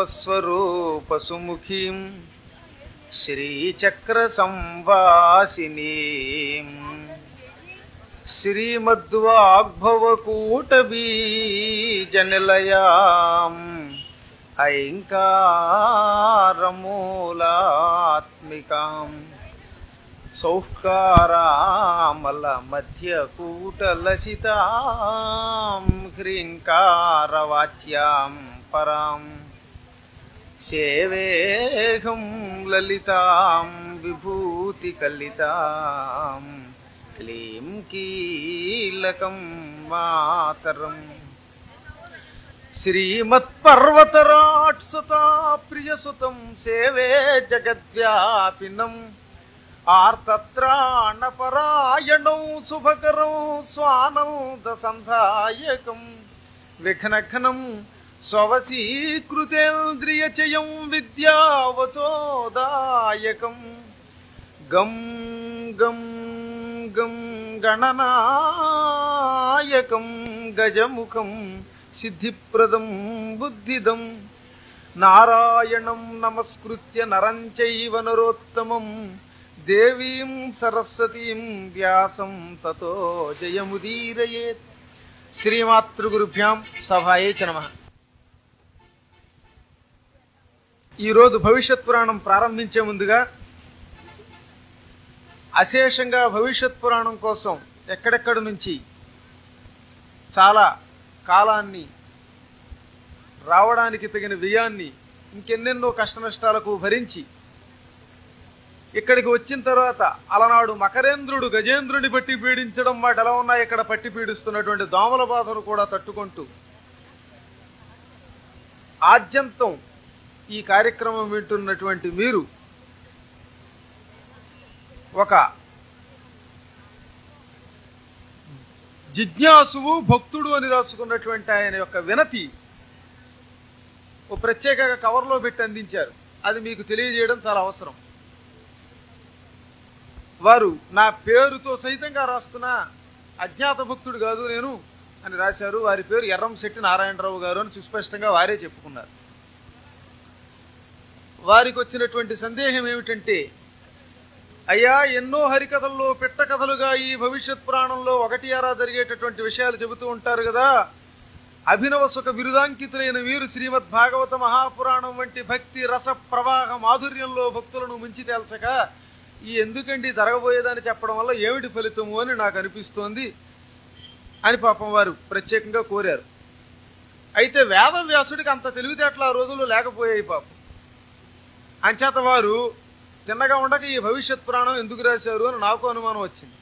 శ్రీనివాసోత్సవస్వరూపసుముఖీం శ్రీచక్ర సంవాసినీం శ్రీమద్వాగ్భవకూటబీజనిలయాం ఐంకారమూలాత్మికాం సౌష్కారామల మధ్యకూటలసితాం హ్రీంకారవాచ్యాం పరాం సేవేహం లలితాం విభూతికలితాం క్లీం కీలకం మాతరం శ్రీమత్పర్వతరాట్సుతా ప్రియసుతం సేవే జగద్వ్యాపినం ఆర్తత్రాణపరాయణం శుభకరం స్వానంద సంధాయకం విఘ్నఘ్నం స్వవశీకృతేంద్రియచయం విద్యావచోదాయకం గం గం గం గణనాయకం గజముఖం సిద్ధిప్రదం బుద్ధిదం నారాయణం నమస్కృత్య నరం చైవ నరోత్తమం దేవీం సరస్వతీం వ్యాసం తతో జయముదీరయేత్ శ్రీమాతృగురుభ్యాం సభాయే చ నమః ఈరోజు భవిష్యత్ పురాణం ప్రారంభించే ముందుగా అశేషంగా భవిష్యత్ పురాణం కోసం ఎక్కడెక్కడి నుంచి చాలా కాలాన్ని రావడానికి తగిన వ్యయాన్ని ఇంకెన్నెన్నో కష్ట నష్టాలకు భరించి ఇక్కడికి వచ్చిన తర్వాత అలనాడు మకరేంద్రుడు గజేంద్రుని బట్టి పీడించడం మాట ఎలా ఉన్నాయి ఇక్కడ పట్టి పీడిస్తున్నటువంటి దోమల బాధను కూడా తట్టుకుంటూ ఆద్యంతం ఈ కార్యక్రమం వింటున్నటువంటి మీరు ఒక జిజ్ఞాసువు భక్తుడు అని రాసుకున్నటువంటి ఆయన యొక్క వినతి ఓ ప్రత్యేకంగా కవర్లో పెట్టి అందించారు అది మీకు తెలియజేయడం చాలా అవసరం వారు నా పేరుతో సహితంగా రాస్తున్న అజ్ఞాత భక్తుడు కాదు నేను అని రాశారు వారి పేరు ఎర్రంశెట్టి నారాయణరావు గారు అని సుస్పష్టంగా వారే చెప్పుకున్నారు వారికి వచ్చినటువంటి సందేహం ఏమిటంటే అయ్యా ఎన్నో హరికథల్లో పిట్ట కథలుగా ఈ భవిష్యత్ పురాణంలో ఒకటి అరా జరిగేటటువంటి విషయాలు చెబుతూ ఉంటారు కదా అభినవ సుఖ బిరుదాంకితులైన వీరు శ్రీమద్ భాగవత మహాపురాణం వంటి భక్తి రస ప్రవాహ మాధుర్యంలో భక్తులను ముంచి తేల్చక ఈ ఎందుకండి జరగబోయేదని చెప్పడం వల్ల ఏమిటి ఫలితము అని నాకు అనిపిస్తోంది అని పాపం వారు ప్రత్యేకంగా కోరారు అయితే వేదవ్యాసుడికి అంత తెలివితేటలు ఆ రోజుల్లో లేకపోయాయి పాపం అంచేత వారు తిన్నగా ఉండక ఈ భవిష్యత్ పురాణం ఎందుకు రాశారు అని నాకు అనుమానం వచ్చింది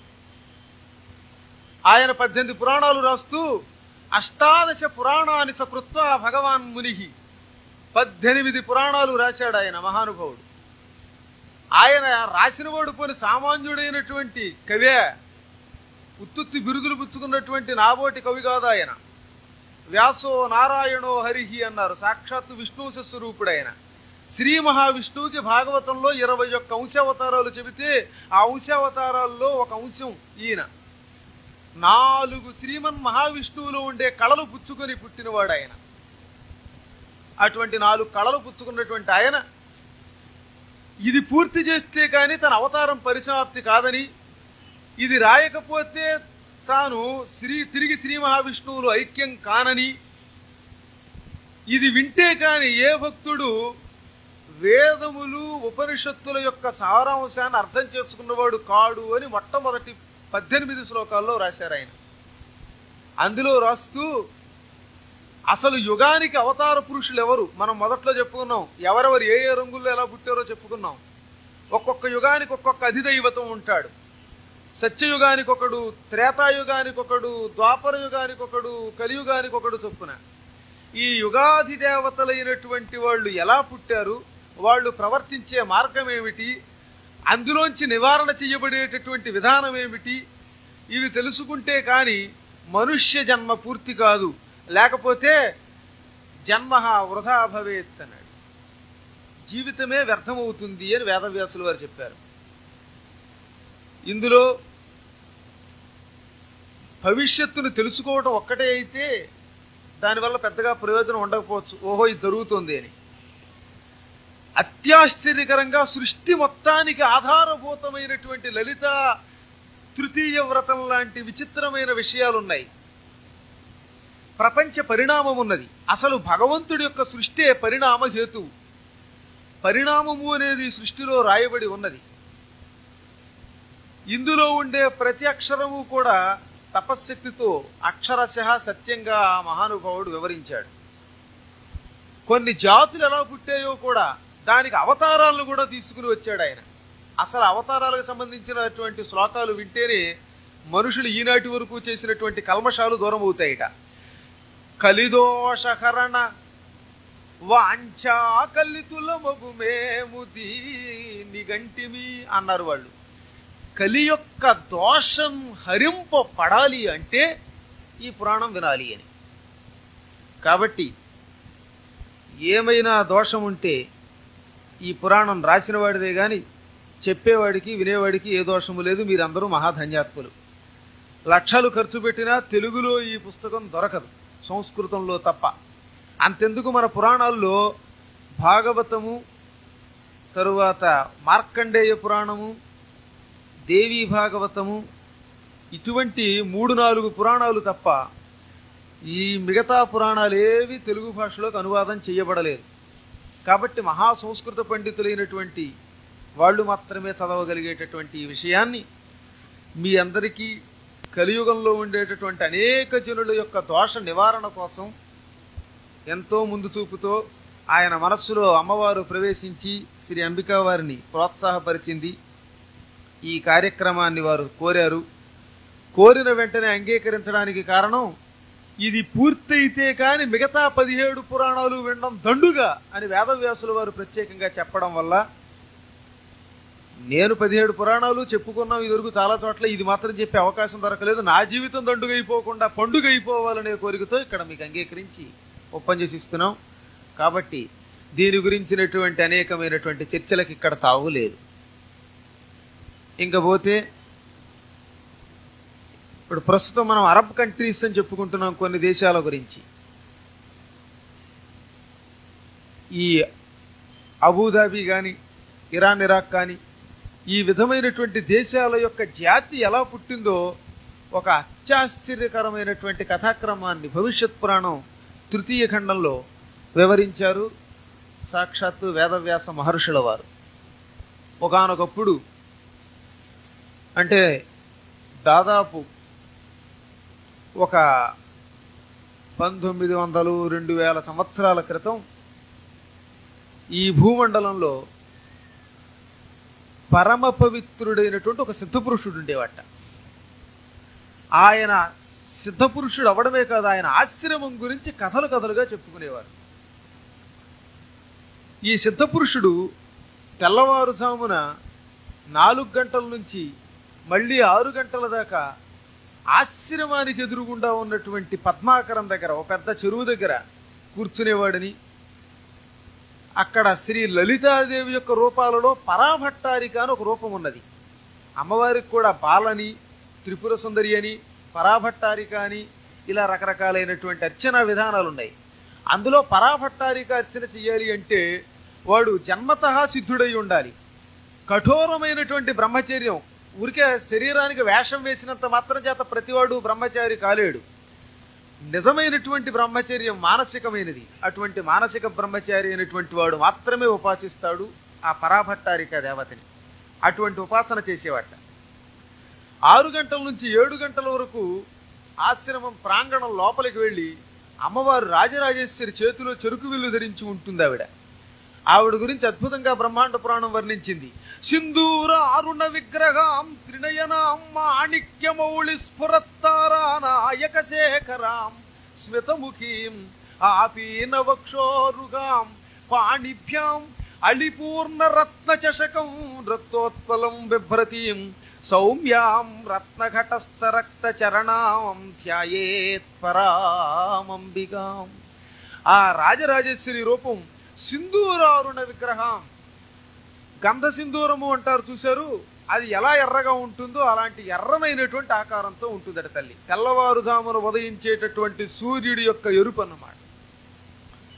ఆయన పద్దెనిమిది పురాణాలు రాస్తూ అష్టాదశ పురాణాన్ని సకృత్వ భగవాన్ మునిహి పద్దెనిమిది పురాణాలు రాశాడు ఆయన మహానుభావుడు ఆయన రాసినవాడు పోని సామాన్యుడైనటువంటి కవే ఉత్తుత్తి బిరుదులు పుచ్చుకున్నటువంటి నాబోటి కవి కాదు ఆయన వ్యాసో నారాయణో హరిహి అన్నారు సాక్షాత్తు విష్ణు స్వరూపుడు ఆయన శ్రీ మహావిష్ణువుకి భాగవతంలో ఇరవై ఒక్క అంశావతారాలు చెబితే ఆ అంశావతారాల్లో ఒక అంశం ఈయన నాలుగు శ్రీమన్ మహావిష్ణువులో ఉండే కళలు పుచ్చుకొని పుట్టినవాడు ఆయన అటువంటి నాలుగు కళలు పుచ్చుకున్నటువంటి ఆయన ఇది పూర్తి చేస్తే కానీ తన అవతారం పరిసమాప్తి కాదని ఇది రాయకపోతే తాను శ్రీ తిరిగి శ్రీ మహావిష్ణువులు ఐక్యం కానని ఇది వింటే కాని ఏ భక్తుడు వేదములు ఉపనిషత్తుల యొక్క సారాంశాన్ని అర్థం చేసుకున్నవాడు కాడు అని మొట్టమొదటి పద్దెనిమిది శ్లోకాల్లో రాశారు ఆయన అందులో రాస్తూ అసలు యుగానికి అవతార పురుషులు ఎవరు మనం మొదట్లో చెప్పుకున్నాం ఎవరెవరు ఏ ఏ రంగుల్లో ఎలా పుట్టారో చెప్పుకున్నాం ఒక్కొక్క యుగానికి ఒక్కొక్క అధిదైవతం ఉంటాడు సత్యయుగానికి ఒకడు త్రేతాయుగానికి ఒకడు ద్వాపర యుగానికి ఒకడు కలియుగానికి ఒకడు చొప్పున ఈ యుగాది దేవతలైనటువంటి వాళ్ళు ఎలా పుట్టారు వాళ్ళు ప్రవర్తించే మార్గం ఏమిటి అందులోంచి నివారణ చేయబడేటటువంటి విధానం ఏమిటి ఇవి తెలుసుకుంటే కానీ మనుష్య జన్మ పూర్తి కాదు లేకపోతే జన్మ వృధా భవేత్ అన్నాడు జీవితమే వ్యర్థమవుతుంది అని వేదవ్యాసులు వారు చెప్పారు ఇందులో భవిష్యత్తును తెలుసుకోవటం ఒక్కటే అయితే దానివల్ల పెద్దగా ప్రయోజనం ఉండకపోవచ్చు ఓహో ఇది జరుగుతుంది అని అత్యాశ్చర్యకరంగా సృష్టి మొత్తానికి ఆధారభూతమైనటువంటి లలిత తృతీయ వ్రతం లాంటి విచిత్రమైన విషయాలున్నాయి ప్రపంచ పరిణామం ఉన్నది అసలు భగవంతుడి యొక్క సృష్టే పరిణామ హేతువు పరిణామము అనేది సృష్టిలో రాయబడి ఉన్నది ఇందులో ఉండే ప్రతి అక్షరము కూడా తపశ్శక్తితో అక్షరశ సత్యంగా ఆ మహానుభావుడు వివరించాడు కొన్ని జాతులు ఎలా పుట్టాయో కూడా దానికి అవతారాలను కూడా తీసుకుని వచ్చాడు ఆయన అసలు అవతారాలకు సంబంధించినటువంటి శ్లోకాలు వింటేనే మనుషులు ఈనాటి వరకు చేసినటువంటి కల్మషాలు దూరం అవుతాయిట కలిదోషహరణ వాంఛా కలితుల మగుమేము నిగంటిమి అన్నారు వాళ్ళు కలి యొక్క దోషం హరింప పడాలి అంటే ఈ పురాణం వినాలి అని కాబట్టి ఏమైనా దోషం ఉంటే ఈ పురాణం రాసిన వాడిదే కానీ చెప్పేవాడికి వినేవాడికి ఏ దోషము లేదు మీరందరూ మహాధన్యాత్ములు లక్షలు ఖర్చు పెట్టినా తెలుగులో ఈ పుస్తకం దొరకదు సంస్కృతంలో తప్ప అంతెందుకు మన పురాణాల్లో భాగవతము తరువాత మార్కండేయ పురాణము దేవీ భాగవతము ఇటువంటి మూడు నాలుగు పురాణాలు తప్ప ఈ మిగతా పురాణాలు ఏవి తెలుగు భాషలోకి అనువాదం చేయబడలేదు కాబట్టి మహా సంస్కృత పండితులైనటువంటి వాళ్ళు మాత్రమే చదవగలిగేటటువంటి ఈ విషయాన్ని మీ అందరికీ కలియుగంలో ఉండేటటువంటి అనేక జనుల యొక్క దోష నివారణ కోసం ఎంతో ముందు చూపుతో ఆయన మనస్సులో అమ్మవారు ప్రవేశించి శ్రీ అంబికా వారిని ప్రోత్సాహపరిచింది ఈ కార్యక్రమాన్ని వారు కోరారు కోరిన వెంటనే అంగీకరించడానికి కారణం ఇది పూర్తయితే కాని మిగతా పదిహేడు పురాణాలు వినడం దండుగా అని వేదవ్యాసుల వారు ప్రత్యేకంగా చెప్పడం వల్ల నేను పదిహేడు పురాణాలు చెప్పుకున్నాం ఇదివరకు చాలా చోట్ల ఇది మాత్రం చెప్పే అవకాశం దొరకలేదు నా జీవితం దండుగ అయిపోకుండా పండుగ అయిపోవాలనే కోరికతో ఇక్కడ మీకు అంగీకరించి ఒప్పం చేసి ఇస్తున్నాం కాబట్టి దీని గురించినటువంటి అనేకమైనటువంటి చర్చలకు ఇక్కడ తావు లేదు ఇంకా పోతే ఇప్పుడు ప్రస్తుతం మనం అరబ్ కంట్రీస్ అని చెప్పుకుంటున్నాం కొన్ని దేశాల గురించి ఈ అబుదాబి కానీ ఇరాన్ ఇరాక్ కానీ ఈ విధమైనటువంటి దేశాల యొక్క జాతి ఎలా పుట్టిందో ఒక అత్యాశ్చర్యకరమైనటువంటి కథాక్రమాన్ని భవిష్యత్ పురాణం తృతీయ ఖండంలో వివరించారు సాక్షాత్తు వేదవ్యాస మహర్షుల వారు ఒకనొకప్పుడు అంటే దాదాపు ఒక పంతొమ్మిది వందలు రెండు వేల సంవత్సరాల క్రితం ఈ భూమండలంలో పరమ పవిత్రుడైనటువంటి ఒక సిద్ధపురుషుడు ఉండేవాట ఆయన సిద్ధపురుషుడు అవడమే కాదు ఆయన ఆశ్రమం గురించి కథలు కథలుగా చెప్పుకునేవారు ఈ సిద్ధపురుషుడు తెల్లవారుజామున నాలుగు గంటల నుంచి మళ్ళీ ఆరు గంటల దాకా ఆశ్రమానికి ఎదురుగుండా ఉన్నటువంటి పద్మాకరం దగ్గర ఒక పెద్ద చెరువు దగ్గర కూర్చునేవాడని అక్కడ శ్రీ లలితాదేవి యొక్క రూపాలలో పరాభట్టారిక అని ఒక రూపం ఉన్నది అమ్మవారికి కూడా బాలని త్రిపుర సుందరి అని పరాభట్టారిక అని ఇలా రకరకాలైనటువంటి అర్చన విధానాలు ఉన్నాయి అందులో పరాభట్టారిక అర్చన చెయ్యాలి అంటే వాడు జన్మత సిద్ధుడై ఉండాలి కఠోరమైనటువంటి బ్రహ్మచర్యం ఊరికే శరీరానికి వేషం వేసినంత మాత్రం చేత ప్రతివాడు బ్రహ్మచారి కాలేడు నిజమైనటువంటి బ్రహ్మచర్యం మానసికమైనది అటువంటి మానసిక బ్రహ్మచారి అయినటువంటి వాడు మాత్రమే ఉపాసిస్తాడు ఆ పరాభట్టారిక దేవతని అటువంటి ఉపాసన చేసేవాట ఆరు గంటల నుంచి ఏడు గంటల వరకు ఆశ్రమం ప్రాంగణం లోపలికి వెళ్ళి అమ్మవారు రాజరాజేశ్వరి చేతిలో చెరుకు విల్లు ధరించి ఉంటుంది ఆవిడ ఆవిడ గురించి అద్భుతంగా బ్రహ్మాండ పురాణం వర్ణించింది సింధూర అరుణ విగ్రహం త్రినయనాం మాణిక్యమౌళి స్ఫురత్తారానాయక శేఖరాం స్మితముఖీం ఆపీన వక్షోరుగాం పాణిభ్యాం అళిపూర్ణ రత్న చషకం రక్తోత్పలం బిభ్రతీం సౌమ్యాం రత్నఘటస్థ రక్త చరణాం ధ్యాయేత్ పరామంబికాం ఆ రాజరాజేశ్వరి రూపం సింధూరారుణ విగ్రహం గంధ సింధూరము అంటారు చూశారు అది ఎలా ఎర్రగా ఉంటుందో అలాంటి ఎర్రమైనటువంటి ఆకారంతో ఉంటుందట తల్లి తెల్లవారుజామున ఉదయించేటటువంటి సూర్యుడి యొక్క ఎరుపు అన్నమాట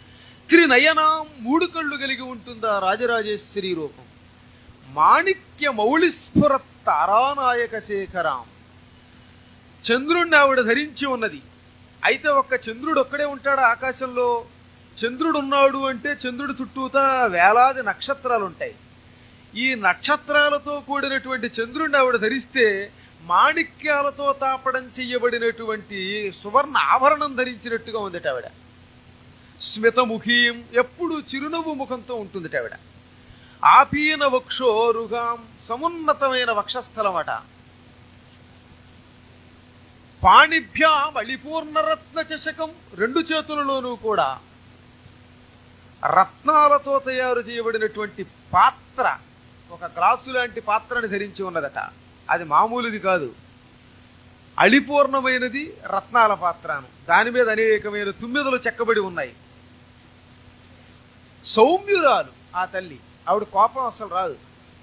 త్రినయనాం మూడు కళ్ళు కలిగి ఉంటుందా రాజరాజేశ్వరి రూపం మాణిక్య మౌళిస్ఫుర తారానాయక శేఖరాం చంద్రుణ్ణి ఆవిడ ధరించి ఉన్నది అయితే ఒక్క చంద్రుడు ఒక్కడే ఉంటాడు ఆకాశంలో చంద్రుడు ఉన్నాడు అంటే చంద్రుడి చుట్టూతా వేలాది నక్షత్రాలు ఉంటాయి ఈ నక్షత్రాలతో కూడినటువంటి చంద్రుడిని ఆవిడ ధరిస్తే మాణిక్యాలతో తాపడం చెయ్యబడినటువంటి సువర్ణ ఆభరణం ధరించినట్టుగా ఉందట ఆవిడ స్మితముఖీం ఎప్పుడు చిరునవ్వు ముఖంతో ఉంటుందట ఆవిడ ఆపీన వక్షోరుగాం సమున్నతమైన వక్షస్థలమట పాణిభ్యాం అళిపూర్ణరత్న చషకం రెండు చేతులలోనూ కూడా రత్నాలతో తయారు చేయబడినటువంటి పాత్ర ఒక గ్లాసు లాంటి పాత్రని ధరించి ఉన్నదట అది మామూలుది కాదు అళిపూర్ణమైనది రత్నాల పాత్రను దాని మీద అనేకమైన తుమ్మెదలు చెక్కబడి ఉన్నాయి సౌమ్యురాలు ఆ తల్లి ఆవిడ కోపం అసలు రాదు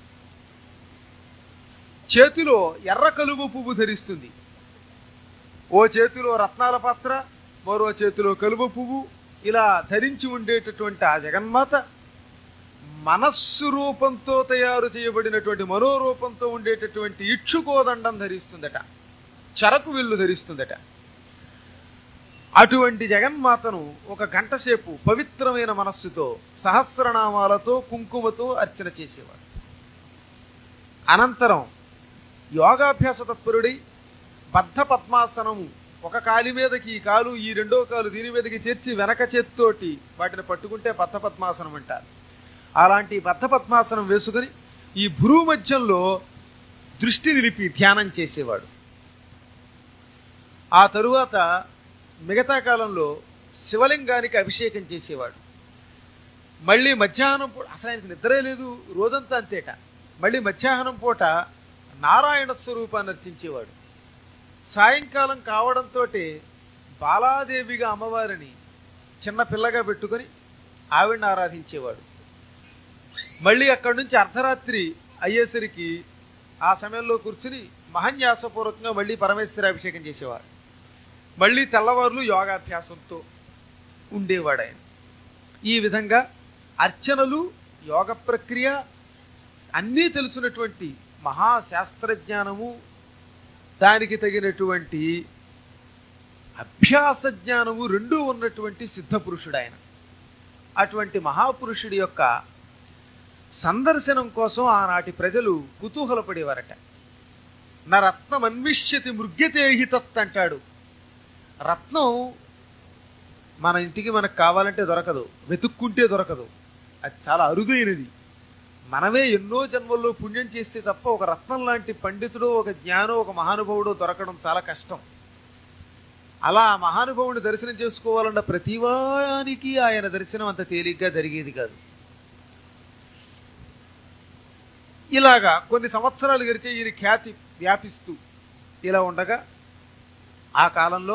చేతిలో ఎర్ర కలువ పువ్వు ధరిస్తుంది ఓ చేతిలో రత్నాల పాత్ర మరో చేతిలో కలువ పువ్వు ఇలా ధరించి ఉండేటటువంటి ఆ జగన్మాత మనస్సు రూపంతో తయారు చేయబడినటువంటి మనోరూపంతో ఉండేటటువంటి ఇక్షుకోదండం ధరిస్తుందట చెరకు విల్లు ధరిస్తుందట అటువంటి జగన్మాతను ఒక గంట సేపు పవిత్రమైన మనస్సుతో సహస్రనామాలతో కుంకుమతో అర్చన చేసేవాడు అనంతరం యోగాభ్యాస తత్పరుడై బద్ధ పద్మాసనము ఒక కాలి మీదకి ఈ కాలు ఈ రెండో కాలు దీని మీదకి చేర్చి వెనక చేత్తోటి వాటిని పట్టుకుంటే బద్ధ పద్మాసనం అంటారు అలాంటి బద్ధ పద్మాసనం వేసుకుని ఈ భురువు మధ్యంలో దృష్టి నిలిపి ధ్యానం చేసేవాడు ఆ తరువాత మిగతా కాలంలో శివలింగానికి అభిషేకం చేసేవాడు మళ్ళీ మధ్యాహ్నం పూట అసలు ఆయనకి నిద్రే లేదు రోజంతా అంతేట మళ్ళీ మధ్యాహ్నం పూట నారాయణ స్వరూపాన్ని అర్చించేవాడు సాయంకాలం కావడంతో బాలాదేవిగా అమ్మవారిని చిన్న పిల్లగా పెట్టుకొని ఆవిడని ఆరాధించేవాడు మళ్ళీ అక్కడి నుంచి అర్ధరాత్రి అయ్యేసరికి ఆ సమయంలో కూర్చుని మహన్యాసపూర్వకంగా మళ్ళీ పరమేశ్వర అభిషేకం చేసేవాడు మళ్ళీ తెల్లవారులు యోగాభ్యాసంతో ఉండేవాడు ఆయన ఈ విధంగా అర్చనలు యోగ ప్రక్రియ అన్నీ తెలుసున్నటువంటి మహాశాస్త్రజ్ఞానము దానికి తగినటువంటి అభ్యాస జ్ఞానము రెండూ ఉన్నటువంటి సిద్ధ పురుషుడు ఆయన అటువంటి మహాపురుషుడి యొక్క సందర్శనం కోసం ఆనాటి ప్రజలు కుతూహలపడేవారట నా రత్నం అన్విష్యతి మృగ్యతే హి తత్ అంటాడు రత్నం మన ఇంటికి మనకు కావాలంటే దొరకదు వెతుక్కుంటే దొరకదు అది చాలా అరుదైనది మనమే ఎన్నో జన్మల్లో పుణ్యం చేస్తే తప్ప ఒక రత్నం లాంటి పండితుడు ఒక జ్ఞానో ఒక మహానుభావుడు దొరకడం చాలా కష్టం అలా ఆ మహానుభావుని దర్శనం చేసుకోవాలన్న ప్రతివానికి ఆయన దర్శనం అంత తేలిగ్గా జరిగేది కాదు ఇలాగా కొన్ని సంవత్సరాలు గడిచే ఈయన ఖ్యాతి వ్యాపిస్తూ ఇలా ఉండగా ఆ కాలంలో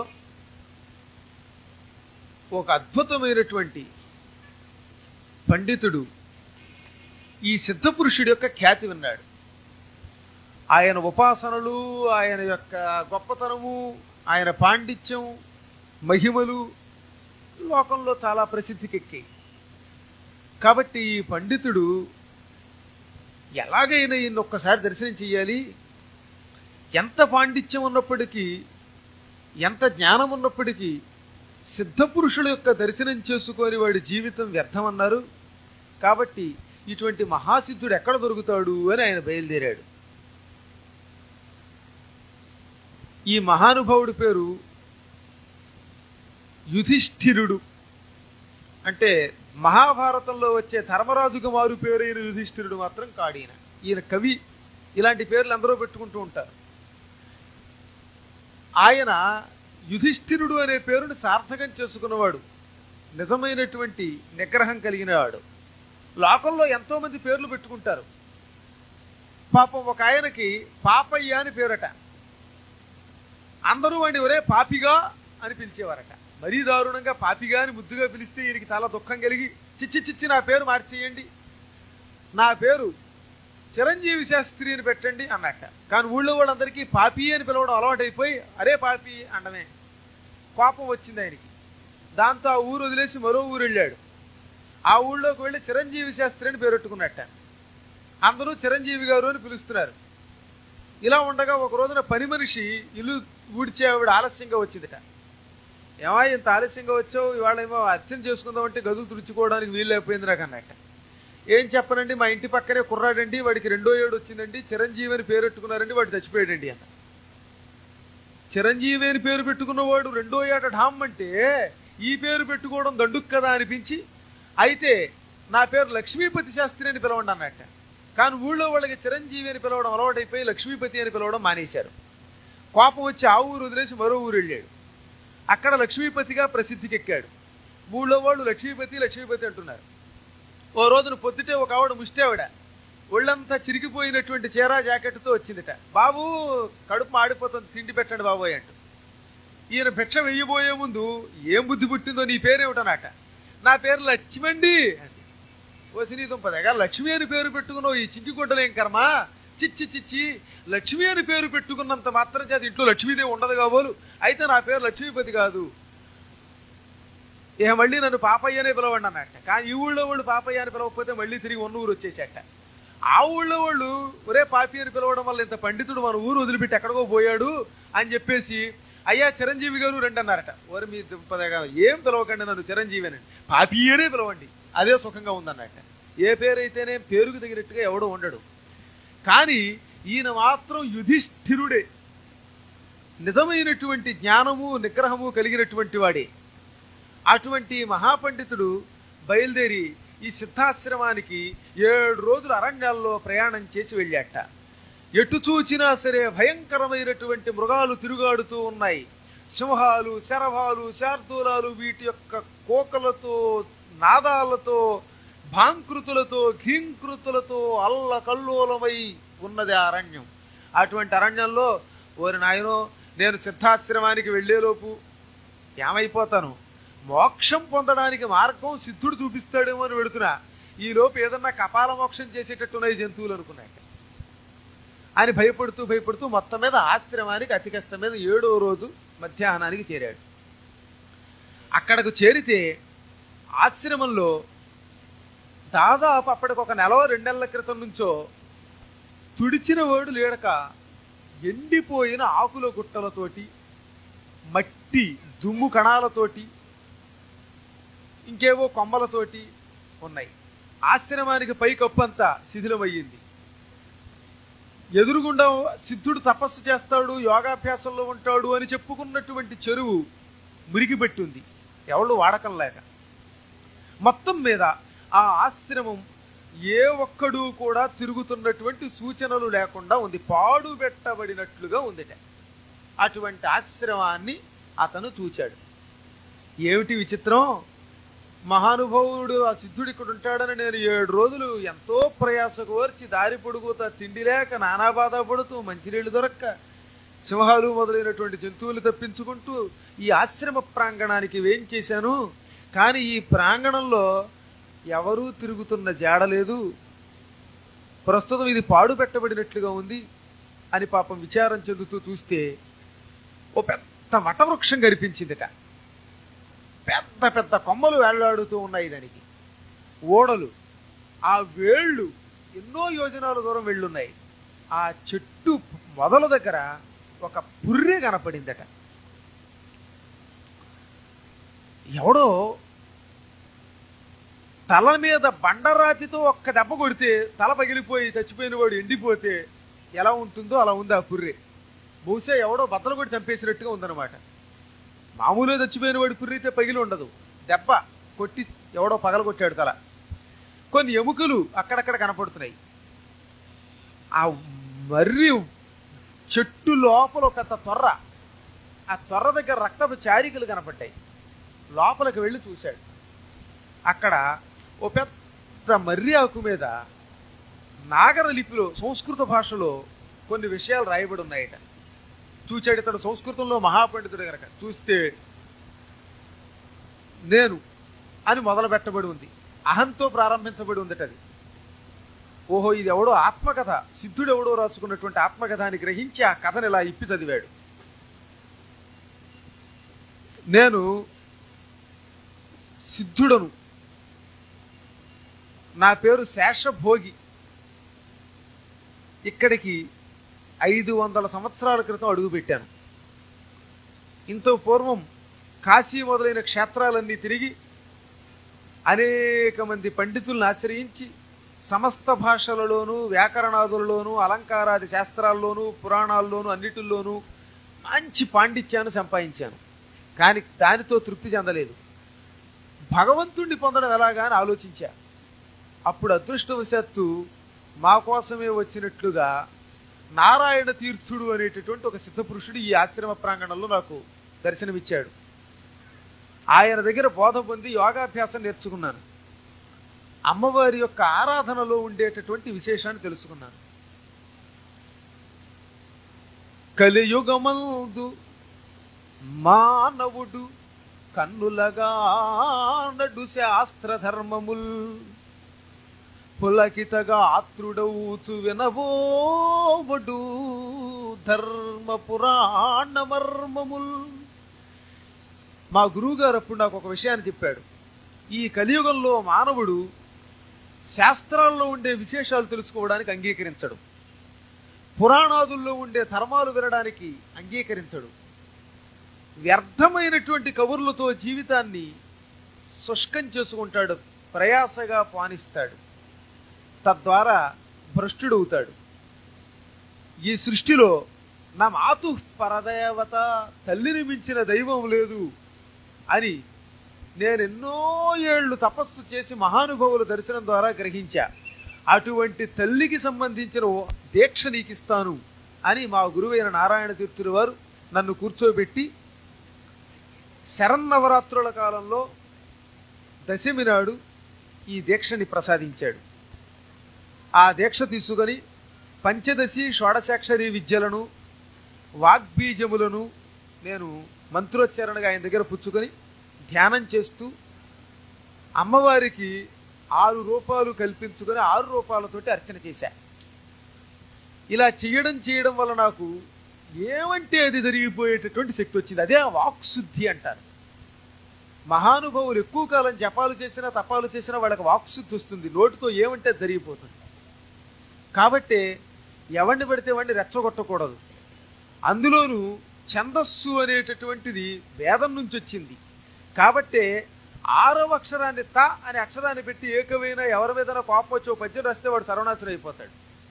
ఒక అద్భుతమైనటువంటి పండితుడు ఈ సిద్ధపురుషుడి యొక్క ఖ్యాతి విన్నాడు ఆయన ఉపాసనలు ఆయన యొక్క గొప్పతనము ఆయన పాండిత్యం మహిమలు లోకంలో చాలా ప్రసిద్ధికెక్కాయి కాబట్టి ఈ పండితుడు ఎలాగైనా ఈయన ఒక్కసారి దర్శనం చెయ్యాలి ఎంత పాండిత్యం ఉన్నప్పటికీ ఎంత జ్ఞానం ఉన్నప్పటికీ సిద్ధపురుషుల యొక్క దర్శనం చేసుకొని వాడి జీవితం వ్యర్థమన్నారు కాబట్టి ఇటువంటి మహాసిద్ధుడు ఎక్కడ దొరుకుతాడు అని ఆయన బయలుదేరాడు ఈ మహానుభావుడి పేరు యుధిష్ఠిరుడు అంటే మహాభారతంలో వచ్చే ధర్మరాజుకు మారు పేరైన యుధిష్ఠిరుడు మాత్రం కాడీన ఈయన కవి ఇలాంటి పేర్లు అందరూ పెట్టుకుంటూ ఉంటారు ఆయన యుధిష్ఠిరుడు అనే పేరుని సార్థకం చేసుకున్నవాడు నిజమైనటువంటి నిగ్రహం కలిగినవాడు లోకంలో ఎంతో మంది పేర్లు పెట్టుకుంటారు పాపం ఒక ఆయనకి పాపయ్య అని పేరట అందరూ వాడిని ఒరే పాపిగా అని పిలిచేవారట మరీ దారుణంగా పాపిగా అని ముద్దుగా పిలిస్తే ఈయనకి చాలా దుఃఖం కలిగి చిచ్చి చిచ్చి నా పేరు మార్చేయండి నా పేరు చిరంజీవి శాస్త్రి అని పెట్టండి అన్నట్ట కానీ ఊళ్ళో వాళ్ళందరికీ పాపి అని పిలవడం అలవాటైపోయి అరే పాపి అండమే కోపం వచ్చింది ఆయనకి దాంతో ఆ ఊరు వదిలేసి మరో ఊరు వెళ్ళాడు ఆ ఊళ్ళోకి వెళ్ళి చిరంజీవి శాస్త్రి అని పేరెట్టుకున్నట్ట అందరూ చిరంజీవి గారు అని పిలుస్తున్నారు ఇలా ఉండగా ఒక రోజున పని మనిషి ఇల్లు ఊడ్చే ఆవిడ ఆలస్యంగా వచ్చిందిట ఏమా ఇంత ఆలస్యంగా వచ్చావు ఇవాళ ఏమో అర్చన చేసుకుందామంటే గదులు తుడుచుకోవడానికి వీలు లేకపోయింది నాకు అన్నట్ట ఏం చెప్పనండి మా ఇంటి పక్కనే కుర్రాడండి వాడికి రెండో ఏడు వచ్చిందండి చిరంజీవి అని పేరెట్టుకున్నారండి వాడు చచ్చిపోయాడండి అన్న చిరంజీవి అని పేరు పెట్టుకున్నవాడు రెండో ఏట ఢామ్ అంటే ఈ పేరు పెట్టుకోవడం దండుకు కదా అనిపించి అయితే నా పేరు లక్ష్మీపతి శాస్త్రి అని పిలవండి అన్నట్ట కానీ ఊళ్ళో వాళ్ళకి చిరంజీవి అని పిలవడం అలవాటైపోయి లక్ష్మీపతి అని పిలవడం మానేశారు కోపం వచ్చి ఆ ఊరు వదిలేసి మరో ఊరు వెళ్ళాడు అక్కడ లక్ష్మీపతిగా ప్రసిద్ధికి ఎక్కాడు ఊళ్ళో వాళ్ళు లక్ష్మీపతి లక్ష్మీపతి అంటున్నారు ఓ రోజున పొద్దుటే ఒక ఆవిడ ముష్టావిడ ఒళ్ళంతా చిరిగిపోయినటువంటి చీర జాకెట్తో వచ్చిందిట బాబు కడుపు మాడిపోతుంది తిండి పెట్టండి బాబోయ్ అంటూ ఈయన భిక్ష వెయ్యబోయే ముందు ఏం బుద్ధి పుట్టిందో నీ పేరేమిటనట నా పేరు లక్ష్మండి అంది ఓ సినీ దుంపదగా లక్ష్మి అని పేరు పెట్టుకున్నావు ఈ చింకి గుడ్డలేం కర్మ చిచ్చి చిచ్చి లక్ష్మి అని పేరు పెట్టుకున్నంత మాత్రం చేత ఇంట్లో లక్ష్మీదేవి ఉండదు కాబోలు అయితే నా పేరు లక్ష్మీపతి కాదు ఇక మళ్ళీ నన్ను పాపయ్య అనే పిలవండి అన్నట్ట కానీ ఈ ఊళ్ళో వాళ్ళు పాపయ్య అని పిలవకపోతే మళ్ళీ తిరిగి ఉన్న ఊరు వచ్చేసేట ఆ ఊళ్ళో వాళ్ళు ఒరే పాపి అని పిలవడం వల్ల ఇంత పండితుడు మన ఊరు వదిలిపెట్టి ఎక్కడికో పోయాడు అని చెప్పేసి అయ్యా చిరంజీవి గారు రండి అన్నారట ఓరి మీ దుంపదగా ఏం పిలవకండి నన్ను చిరంజీవి అని పాపి అనే పిలవండి అదే సుఖంగా ఉందన్నట్ట ఏ పేరైతేనే పేరుకు తగినట్టుగా ఎవడో ఉండడు కానీ ఈయన మాత్రం యుధిష్ఠిరుడే నిజమైనటువంటి జ్ఞానము నిగ్రహము కలిగినటువంటి వాడే అటువంటి మహాపండితుడు బయలుదేరి ఈ సిద్ధాశ్రమానికి ఏడు రోజులు అరణ్యాల్లో ప్రయాణం చేసి వెళ్ళాట ఎటు చూచినా సరే భయంకరమైనటువంటి మృగాలు తిరుగాడుతూ ఉన్నాయి సింహాలు శరభాలు శార్దూలాలు వీటి యొక్క కోకలతో నాదాలతో భాంకృతులతో ఘీంకృతులతో అల్లకల్లోలమై ఉన్నది ఆ అరణ్యం అటువంటి అరణ్యంలో ఓరి నాయనో నేను సిద్ధాశ్రమానికి వెళ్ళేలోపు ఏమైపోతాను మోక్షం పొందడానికి మార్గం సిద్ధుడు చూపిస్తాడేమో అని వెళుతున్నా ఈ లోపు ఏదన్నా కపాల మోక్షం చేసేటట్టున్నాయి జంతువులు అనుకున్నాయి అని భయపడుతూ భయపడుతూ మొత్తం మీద ఆశ్రమానికి అతి కష్టం మీద ఏడో రోజు మధ్యాహ్నానికి చేరాడు అక్కడకు చేరితే ఆశ్రమంలో దాదాపు అప్పటికి ఒక నెల రెండు నెలల క్రితం నుంచో తుడిచిన వాడు లేడక ఎండిపోయిన ఆకుల గుట్టలతోటి మట్టి దుమ్ము కణాలతోటి ఇంకేవో కొమ్మలతోటి ఉన్నాయి ఆశ్రమానికి పైకప్పంతా శిథిలమయ్యింది ఎదురుగుండా సిద్ధుడు తపస్సు చేస్తాడు యోగాభ్యాసంలో ఉంటాడు అని చెప్పుకున్నటువంటి చెరువు మురిగిపెట్టింది ఎవళ్ళు వాడకం లేక మొత్తం మీద ఆ ఆశ్రమం ఏ ఒక్కడు కూడా తిరుగుతున్నటువంటి సూచనలు లేకుండా ఉంది పాడు పెట్టబడినట్లుగా ఉందిట అటువంటి ఆశ్రమాన్ని అతను చూచాడు ఏమిటి విచిత్రం మహానుభావుడు ఆ సిద్ధుడు ఇక్కడ ఉంటాడని నేను ఏడు రోజులు ఎంతో ప్రయాస కోర్చి దారి పొడుగుతా తిండి లేక నానా బాధ పడుతూ మంచినీళ్లు దొరక్క సింహాలు మొదలైనటువంటి జంతువులు తప్పించుకుంటూ ఈ ఆశ్రమ ప్రాంగణానికి వేం చేశాను కానీ ఈ ప్రాంగణంలో ఎవరూ తిరుగుతున్న జాడలేదు ప్రస్తుతం ఇది పాడు పెట్టబడినట్లుగా ఉంది అని పాపం విచారం చెందుతూ చూస్తే ఓ పెద్ద వటవృక్షం కనిపించిందిట పెద్ద పెద్ద కొమ్మలు వేళ్లాడుతూ ఉన్నాయి దానికి ఓడలు ఆ వేళ్ళు ఎన్నో యోజనాల దూరం వెళ్ళున్నాయి ఆ చెట్టు మొదల దగ్గర ఒక పుర్రె కనపడిందట ఎవడో తల మీద బండరాతితో ఒక్క దెబ్బ కొడితే తల పగిలిపోయి చచ్చిపోయిన వాడు ఎండిపోతే ఎలా ఉంటుందో అలా ఉంది ఆ పుర్రె బహుశా ఎవడో బద్దలు కొట్టి చంపేసినట్టుగా ఉందన్నమాట మామూలుగా చచ్చిపోయిన వాడి పుర్రైతే పగిలి ఉండదు దెబ్బ కొట్టి ఎవడో పగల కొట్టాడు తల కొన్ని ఎముకలు అక్కడక్కడ కనపడుతున్నాయి ఆ మర్రి చెట్టు లోపల ఒక పెద్ద తొర్ర ఆ తొర్ర దగ్గర రక్తపు చారికలు కనపడ్డాయి లోపలికి వెళ్ళి చూశాడు అక్కడ ఓ పెద్ద మర్రి ఆకు మీద నాగర లిపిలో సంస్కృత భాషలో కొన్ని విషయాలు రాయబడి ఉన్నాయట చూచాడు ఇతడు సంస్కృతంలో మహాపండితుడు గనక చూస్తే నేను అని మొదలు పెట్టబడి ఉంది అహంతో ప్రారంభించబడి ఉందట అది ఓహో ఇది ఎవడో ఆత్మకథ సిద్ధుడు ఎవడో రాసుకున్నటువంటి ఆత్మకథ అని గ్రహించి ఆ కథను ఇలా ఇప్పి చదివాడు నేను సిద్ధుడను నా పేరు శేషభోగి ఇక్కడికి ఐదు వందల సంవత్సరాల క్రితం అడుగుపెట్టాను ఇంత పూర్వం కాశీ మొదలైన క్షేత్రాలన్నీ తిరిగి అనేక మంది పండితులను ఆశ్రయించి సమస్త భాషలలోనూ వ్యాకరణాదులలోనూ అలంకారాది శాస్త్రాల్లోనూ పురాణాల్లోనూ అన్నిటిల్లోనూ మంచి పాండిత్యాన్ని సంపాదించాను కానీ దానితో తృప్తి చెందలేదు భగవంతుణ్ణి పొందడం ఎలాగా అని ఆలోచించా అప్పుడు అదృష్టవశాత్తు మా కోసమే వచ్చినట్లుగా నారాయణ తీర్థుడు అనేటటువంటి ఒక సిద్ధపురుషుడు ఈ ఆశ్రమ ప్రాంగణంలో నాకు దర్శనమిచ్చాడు ఆయన దగ్గర బోధ పొంది యోగాభ్యాసం నేర్చుకున్నాను అమ్మవారి యొక్క ఆరాధనలో ఉండేటటువంటి విశేషాన్ని తెలుసుకున్నాను కలియుగమందు మానవుడు కన్నులగా నడు శాస్త్ర ధర్మముల్ పులకితగా ఆత్రుడవుచు వినవోవడు ధర్మ పురాణ మర్మముల్ మా గురువుగారు అప్పుడు నాకు ఒక విషయాన్ని చెప్పాడు ఈ కలియుగంలో మానవుడు శాస్త్రాల్లో ఉండే విశేషాలు తెలుసుకోవడానికి అంగీకరించడు పురాణాదుల్లో ఉండే ధర్మాలు వినడానికి అంగీకరించడు వ్యర్థమైనటువంటి కబుర్లతో జీవితాన్ని శుష్కం చేసుకుంటాడు ప్రయాసగా పానిస్తాడు తద్వారా భ్రష్టుడవుతాడు ఈ సృష్టిలో నా మాతు పరదేవత తల్లిని మించిన దైవం లేదు అని నేను ఎన్నో ఏళ్ళు తపస్సు చేసి మహానుభావుల దర్శనం ద్వారా గ్రహించా అటువంటి తల్లికి సంబంధించిన ఓ దీక్ష నీకు ఇస్తాను అని మా గురువైన నారాయణ తీర్థుల వారు నన్ను కూర్చోబెట్టి శరన్నవరాత్రుల కాలంలో దశమి నాడు ఈ దీక్షని ప్రసాదించాడు ఆ దీక్ష తీసుకొని పంచదశి షోడశాక్షరి విద్యలను వాగ్బీజములను నేను మంత్రోచ్చారణగా ఆయన దగ్గర పుచ్చుకొని ధ్యానం చేస్తూ అమ్మవారికి ఆరు రూపాలు కల్పించుకొని ఆరు రూపాయలతోటి అర్చన చేశా ఇలా చేయడం చేయడం వల్ల నాకు ఏమంటే అది జరిగిపోయేటటువంటి శక్తి వచ్చింది అదే ఆ వాక్శుద్ధి అంటారు మహానుభావులు ఎక్కువ కాలం జపాలు చేసినా తపాలు చేసినా వాళ్ళకి వాక్శుద్ధి వస్తుంది నోటితో ఏమంటే అది జరిగిపోతుంది కాబట్టి ఎవరిని పడితే వాడిని రెచ్చగొట్టకూడదు అందులోనూ ఛందస్సు అనేటటువంటిది వేదం నుంచి వచ్చింది కాబట్టే ఆరవ అక్షరాన్ని త అనే అక్షరాన్ని పెట్టి ఏకమైన ఎవరి మీద కోపం వచ్చి ఓ పద్యం రాస్తే వాడు సర్వనాశనం అయిపోతాడు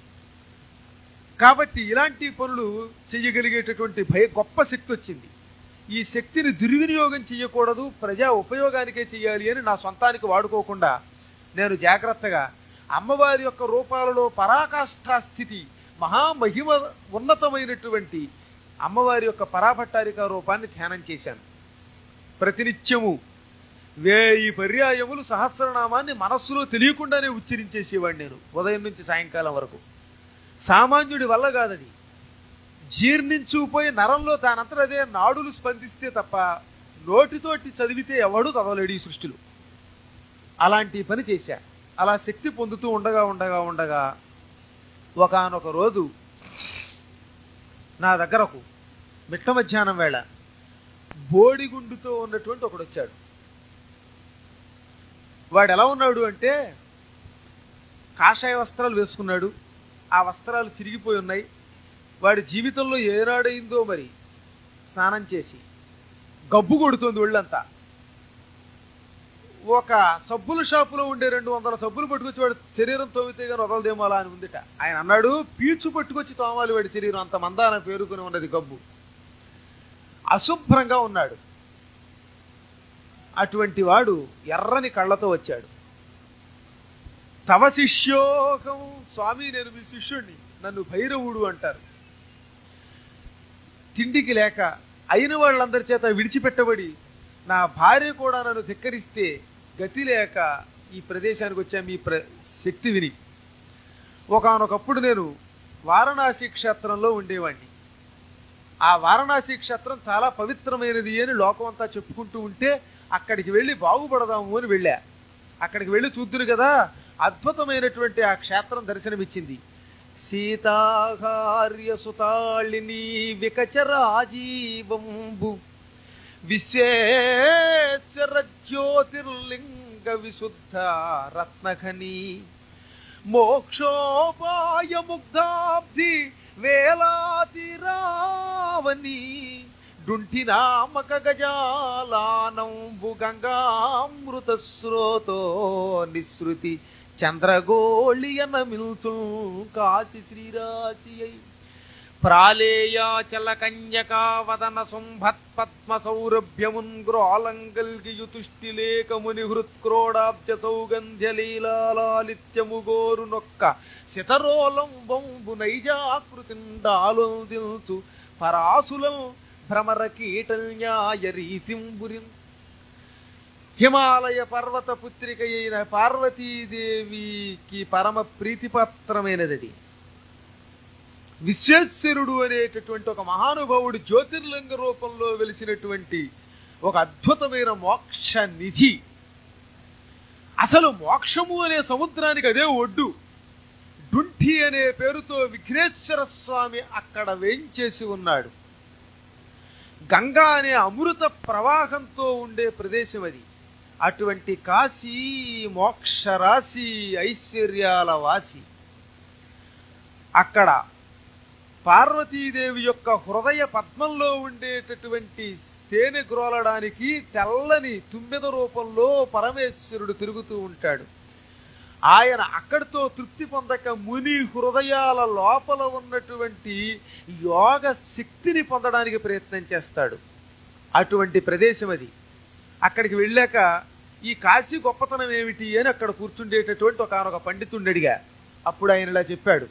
కాబట్టి ఇలాంటి పనులు చెయ్యగలిగేటటువంటి భయ గొప్ప శక్తి వచ్చింది ఈ శక్తిని దుర్వినియోగం చెయ్యకూడదు ప్రజా ఉపయోగానికే చెయ్యాలి అని నా సొంతానికి వాడుకోకుండా నేను జాగ్రత్తగా అమ్మవారి యొక్క రూపాలలో పరాకాష్ఠా స్థితి మహామహిమ ఉన్నతమైనటువంటి అమ్మవారి యొక్క పరాభట్టారిక రూపాన్ని ధ్యానం చేశాను ప్రతినిత్యము వేయి పర్యాయములు సహస్రనామాన్ని మనస్సులో తెలియకుండానే ఉచ్చరించేసేవాడిని నేను ఉదయం నుంచి సాయంకాలం వరకు సామాన్యుడి వల్ల కాదది జీర్ణించుకుపోయి నరంలో దానంతట అదే నాడులు స్పందిస్తే తప్ప నోటితోటి చదివితే ఎవడు చదవలేడు ఈ సృష్టిలో అలాంటి పని చేశా అలా శక్తి పొందుతూ ఉండగా ఉండగా ఉండగా ఒకానొక రోజు నా దగ్గరకు మిట్ట మధ్యాహ్నం వేళ బోడిగుండుతో ఉన్నటువంటి ఒకడు వచ్చాడు వాడు ఎలా ఉన్నాడు అంటే కాషాయ వస్త్రాలు వేసుకున్నాడు ఆ వస్త్రాలు చిరిగిపోయి ఉన్నాయి వాడి జీవితంలో ఏనాడైందో మరి స్నానం చేసి గబ్బు కొడుతుంది ఒళ్ళంతా ఒక సబ్బుల షాపులో ఉండే రెండు వందల సబ్బులు పట్టుకొచ్చి వాడు శరీరం తోమితే కానీ వదలదేమో అలా అని ఉందిట ఆయన అన్నాడు పీచు పట్టుకొచ్చి తోమాలి వాడి శరీరం అంత మందాన పేరుకుని ఉన్నది గబ్బు అశుభ్రంగా ఉన్నాడు అటువంటి వాడు ఎర్రని కళ్ళతో వచ్చాడు తవ శిష్యోహం స్వామి నేను మీ శిష్యుణ్ణి నన్ను భైరవుడు అంటారు తిండికి లేక అయిన వాళ్ళందరి చేత విడిచిపెట్టబడి నా భార్య కూడా నన్ను ధిక్కరిస్తే గతి లేక ఈ ప్రదేశానికి వచ్చా మీ ప్ర శక్తి విని ఒకానొకప్పుడు నేను వారణాసి క్షేత్రంలో ఉండేవాడిని ఆ వారణాసి క్షేత్రం చాలా పవిత్రమైనది అని లోకం అంతా చెప్పుకుంటూ ఉంటే అక్కడికి వెళ్ళి బాగుపడదాము అని వెళ్ళా అక్కడికి వెళ్ళి చూద్దురు కదా అద్భుతమైనటువంటి ఆ క్షేత్రం దర్శనమిచ్చింది సీతాహార్య సుతాళిని వికచరాజీవంబు విశ్వేశ్వర జ్యోతిర్లింగ గంగ విశుద్ధ రత్నఖని మోక్షోపాయ ముగ్ధాబ్ది వేలాతి రావని డుంటి నామక గజాలానంబు గంగామృత స్రోతో నిసృతి చంద్రగోళియన మిల్చు కాశి శ్రీరాశి అయి ప్రాళేయాచల కంజకావదన శుంభత్పద్మ సౌరభ్యమున్ గ్రోలంగల్గియుతుష్టి లేకముని హృత్క్రోడాబ్జ సౌగంధ్య లీలాలిత్యము గోరు నొక్క శతరోలంబంబు నైజాకృతిండాలుదిల్చు పరాసులం భ్రమర కీటల్యాయ రీతింబురిన్ హిమాలయ పర్వత పుత్రిక అయిన పార్వతీదేవికి పరమ ప్రీతిపాత్రమైనది విశ్వేశ్వరుడు అనేటటువంటి ఒక మహానుభావుడు జ్యోతిర్లింగ రూపంలో వెలిసినటువంటి ఒక అద్భుతమైన మోక్ష నిధి అసలు మోక్షము అనే సముద్రానికి అదే ఒడ్డు డుంఠి అనే పేరుతో విఘ్నేశ్వర స్వామి అక్కడ వేంచేసి ఉన్నాడు గంగా అనే అమృత ప్రవాహంతో ఉండే ప్రదేశం అది అటువంటి కాశీ మోక్ష రాశి ఐశ్వర్యాల వాసి అక్కడ పార్వతీదేవి యొక్క హృదయ పద్మంలో ఉండేటటువంటి తేనె గ్రోలడానికి తెల్లని తుమ్మెద రూపంలో పరమేశ్వరుడు తిరుగుతూ ఉంటాడు ఆయన అక్కడితో తృప్తి పొందక ముని హృదయాల లోపల ఉన్నటువంటి యోగ శక్తిని పొందడానికి ప్రయత్నం చేస్తాడు అటువంటి ప్రదేశం అది అక్కడికి వెళ్ళాక ఈ కాశీ గొప్పతనం ఏమిటి అని అక్కడ కూర్చుండేటటువంటి ఒక ఒక పండితుండడిగా అప్పుడు ఆయన ఇలా చెప్పాడు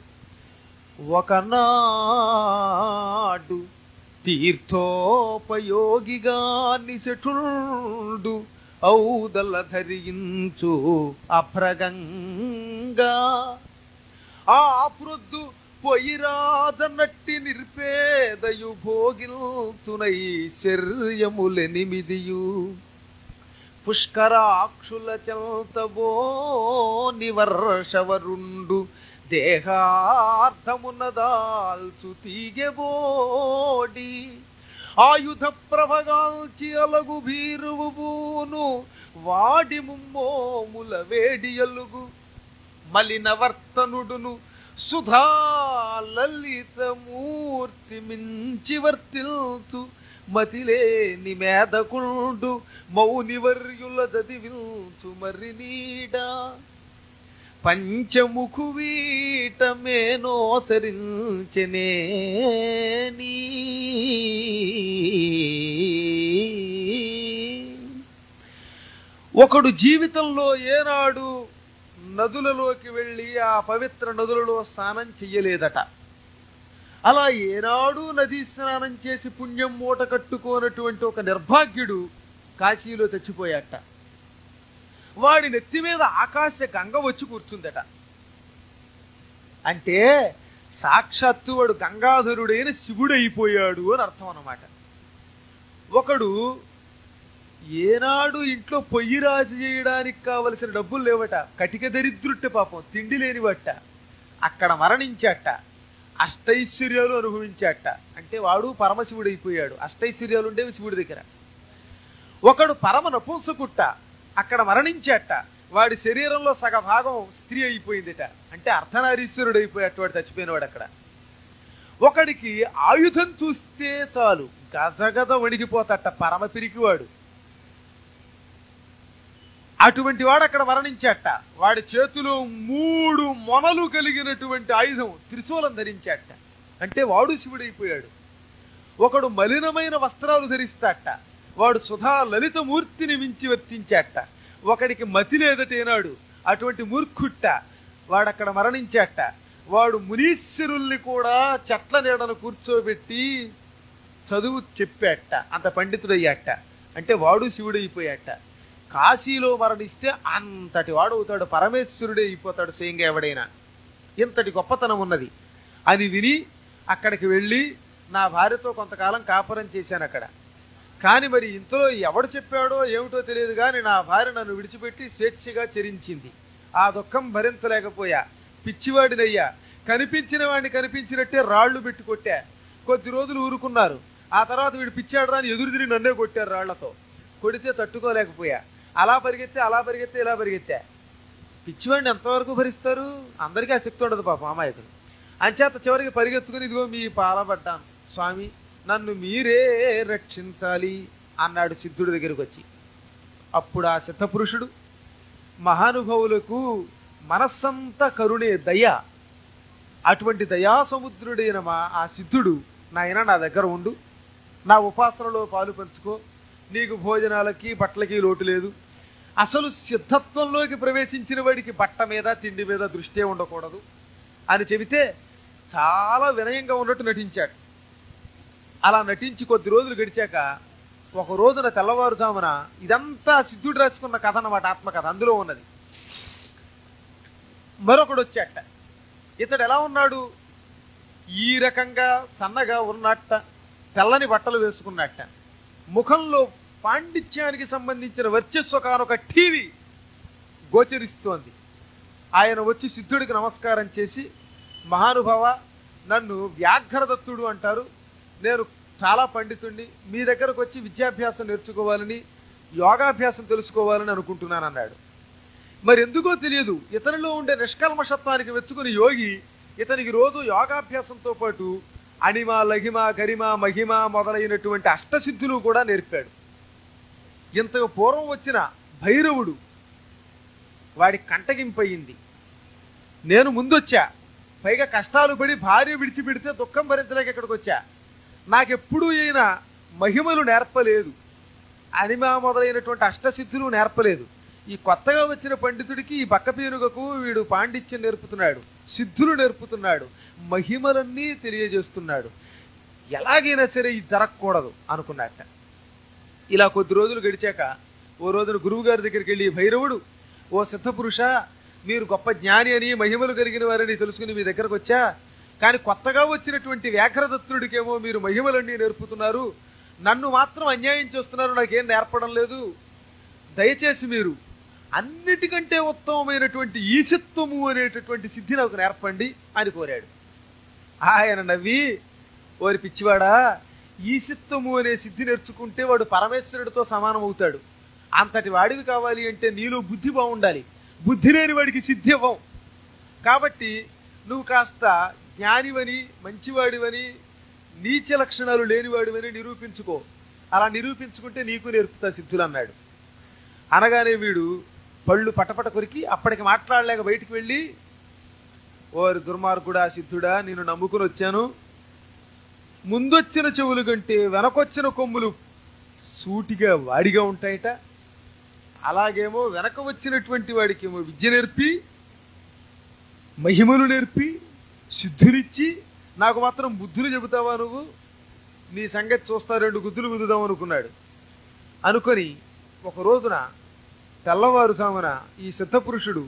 ఒకనాడు తీర్థోపయోగిగా నిశఠుడు ఔదల ధరించు అభ్రగంగా ఆ ప్రొద్దు పొయ్యిరాదన్నట్టి నిర్పేదయు భోగిల్తునై శర్యములెనిమిదియు పుష్కరాక్షుల చెల్తబో నివర్షవరుండు దేహార్థమునదాల్చు తీగెబోడి ఆయుధ ప్రభగాల్చి అలగు భీరువును వాడి ముమ్మోముల వేడియలుగు మలినవర్తనుడును సుధా లలితమూర్తి మించి వర్తిల్చు మతిలేని మేధకుండు మౌనివర్యుల దదివిల్చు మరి నీడా పంచముఖు వీటమేనోసరించనే ఒకడు జీవితంలో ఏనాడు నదులలోకి వెళ్ళి ఆ పవిత్ర నదులలో స్నానం చెయ్యలేదట అలా ఏనాడు నదీ స్నానం చేసి పుణ్యం మూట కట్టుకోనటువంటి ఒక నిర్భాగ్యుడు కాశీలో చచ్చిపోయాట వాడి నెత్తి మీద ఆకాశ గంగ వచ్చి కూర్చుందట అంటే సాక్షాత్తు వాడు గంగాధరుడైన శివుడైపోయాడు అని అర్థం అన్నమాట ఒకడు ఏనాడు ఇంట్లో పొయ్యి రాజు చేయడానికి కావలసిన డబ్బులు లేవట కటిక దరిద్రుట్ట పాపం తిండి లేనివట అక్కడ మరణించాట అష్టైశ్వర్యాలు అనుభవించాట అంటే వాడు పరమశివుడైపోయాడు అష్టైశ్వర్యాలు ఉండేవి శివుడి దగ్గర ఒకడు పరమ నపుంసకుట్ట అక్కడ మరణించాట వాడి శరీరంలో సగ భాగం స్త్రీ అయిపోయిందిట అంటే అర్ధనారీశ్వరుడు అయిపోయాడు వాడు చచ్చిపోయినవాడు అక్కడ ఒకడికి ఆయుధం చూస్తే చాలు గజగజ వణిగిపోతట పరమ పిరికివాడు అటువంటి వాడు అక్కడ మరణించాట వాడి చేతిలో మూడు మొనలు కలిగినటువంటి ఆయుధం త్రిశూలం ధరించాట అంటే వాడు శివుడైపోయాడు ఒకడు మలినమైన వస్త్రాలు ధరిస్తాట వాడు సుధా లలిత మూర్తిని మించి వర్తించాట ఒకడికి మతి లేదటేనాడు అటువంటి మూర్ఖుట్ట వాడక్కడ మరణించాట వాడు మునీశ్వరుల్ని కూడా చెట్ల నీడను కూర్చోబెట్టి చదువు చెప్పాట అంత పండితుడయ్యాట అంటే వాడు శివుడైపోయాట కాశీలో మరణిస్తే అంతటి వాడు అవుతాడు పరమేశ్వరుడే అయిపోతాడు స్వయంగా ఎవడైనా ఇంతటి గొప్పతనం ఉన్నది అని విని అక్కడికి వెళ్ళి నా భార్యతో కొంతకాలం కాపురం చేశాను అక్కడ కానీ మరి ఇంతలో ఎవడు చెప్పాడో ఏమిటో తెలియదు కానీ నా భార్య నన్ను విడిచిపెట్టి స్వేచ్ఛగా చెరించింది ఆ దుఃఖం భరించలేకపోయా పిచ్చివాడినయ్యా కనిపించిన వాడిని కనిపించినట్టే రాళ్లు పెట్టి కొట్టా కొద్ది రోజులు ఊరుకున్నారు ఆ తర్వాత వీడు పిచ్చాడు అని ఎదురు తిరిగి నన్నే కొట్టారు రాళ్లతో కొడితే తట్టుకోలేకపోయా అలా పరిగెత్తే అలా పరిగెత్తే ఇలా పరిగెత్తే పిచ్చివాడిని ఎంతవరకు భరిస్తారు అందరికీ ఆ శక్తి ఉండదు పాపం అమాయకులు అంచేత చివరికి పరిగెత్తుకుని ఇదిగో మీ పాలబడ్డాను స్వామి నన్ను మీరే రక్షించాలి అన్నాడు సిద్ధుడి దగ్గరికి వచ్చి అప్పుడు ఆ సిద్ధపురుషుడు మహానుభావులకు మనస్సంతా కరుణే దయ అటువంటి దయా సముద్రుడైన మా ఆ సిద్ధుడు నాయన నా దగ్గర ఉండు నా ఉపాసనలో పాలు పంచుకో నీకు భోజనాలకి బట్టలకి లోటు లేదు అసలు సిద్ధత్వంలోకి ప్రవేశించిన వాడికి బట్ట మీద తిండి మీద దృష్టే ఉండకూడదు అని చెబితే చాలా వినయంగా ఉన్నట్టు నటించాడు అలా నటించి కొద్ది రోజులు గడిచాక ఒక రోజున తెల్లవారుజామున ఇదంతా సిద్ధుడు రాసుకున్న కథ అన్నమాట ఆత్మకథ అందులో ఉన్నది మరొకడు వచ్చాట ఇతడు ఎలా ఉన్నాడు ఈ రకంగా సన్నగా ఉన్నట్ట తెల్లని బట్టలు వేసుకున్నట్ట ముఖంలో పాండిత్యానికి సంబంధించిన వర్చస్సు కానొక టీవీ గోచరిస్తోంది ఆయన వచ్చి సిద్ధుడికి నమస్కారం చేసి మహానుభావ నన్ను వ్యాఘ్రదత్తుడు అంటారు నేను చాలా పండితుణ్ణి మీ దగ్గరకు వచ్చి విద్యాభ్యాసం నేర్చుకోవాలని యోగాభ్యాసం తెలుసుకోవాలని అనుకుంటున్నాను అన్నాడు మరి ఎందుకో తెలియదు ఇతనిలో ఉండే నిష్కల్మషత్వానికి మెచ్చుకుని యోగి ఇతనికి రోజు యోగాభ్యాసంతో పాటు అణిమ లఘిమ గరిమ మహిమ మొదలైనటువంటి అష్టసిద్ధులు కూడా నేర్పాడు ఇంతకు పూర్వం వచ్చిన భైరవుడు వాడి కంటగింపయింది నేను ముందొచ్చా పైగా కష్టాలు పడి భార్య విడిచిపెడితే దుఃఖం భరించలేక ఇక్కడికి వచ్చా నాకెప్పుడూ అయినా మహిమలు నేర్పలేదు అనిమ మొదలైనటువంటి అష్టసిద్ధులు నేర్పలేదు ఈ కొత్తగా వచ్చిన పండితుడికి ఈ బక్కపీనుగకు వీడు పాండిత్యం నేర్పుతున్నాడు సిద్ధులు నేర్పుతున్నాడు మహిమలన్నీ తెలియజేస్తున్నాడు ఎలాగైనా సరే ఇది జరగకూడదు అనుకున్నట్ట ఇలా కొద్ది రోజులు గడిచాక ఓ రోజున గురువు గారి దగ్గరికి వెళ్ళి భైరవుడు ఓ సిద్ధపురుష మీరు గొప్ప జ్ఞాని అని మహిమలు కలిగిన వారని తెలుసుకుని మీ దగ్గరకు వచ్చా కానీ కొత్తగా వచ్చినటువంటి వ్యాఘ్రదత్తుడికేమో మీరు మహిమలన్నీ నేర్పుతున్నారు నన్ను మాత్రం అన్యాయం చేస్తున్నారు నాకేం నేర్పడం లేదు దయచేసి మీరు అన్నిటికంటే ఉత్తమమైనటువంటి ఈశత్వము అనేటటువంటి సిద్ధి నాకు నేర్పండి అని కోరాడు ఆయన నవ్వి ఓరి పిచ్చివాడా ఈశత్వము అనే సిద్ధి నేర్చుకుంటే వాడు పరమేశ్వరుడితో సమానం అవుతాడు అంతటి వాడివి కావాలి అంటే నీలో బుద్ధి బాగుండాలి బుద్ధి లేని వాడికి సిద్ధి ఇవ్వం కాబట్టి నువ్వు కాస్త జ్ఞానివని మంచివాడివని నీచ లక్షణాలు లేనివాడివని నిరూపించుకో అలా నిరూపించుకుంటే నీకు నేర్పుతా సిద్ధులు అన్నాడు అనగానే వీడు పళ్ళు పటపట కొరికి అప్పటికి మాట్లాడలేక బయటికి వెళ్ళి ఓరి దుర్మార్గుడా సిద్ధుడా నేను నమ్ముకుని వచ్చాను ముందొచ్చిన చెవులు కంటే వెనకొచ్చిన కొమ్ములు సూటిగా వాడిగా ఉంటాయట అలాగేమో వెనక వచ్చినటువంటి వాడికేమో విద్య నేర్పి మహిమలు నేర్పి సిద్ధులిచ్చి నాకు మాత్రం బుద్ధులు చెబుతావా నువ్వు నీ సంగతి చూస్తా రెండు గుద్దులు గుద్దుదాం అనుకున్నాడు అనుకొని ఒక రోజున తెల్లవారుజామున ఈ సిద్ధపురుషుడు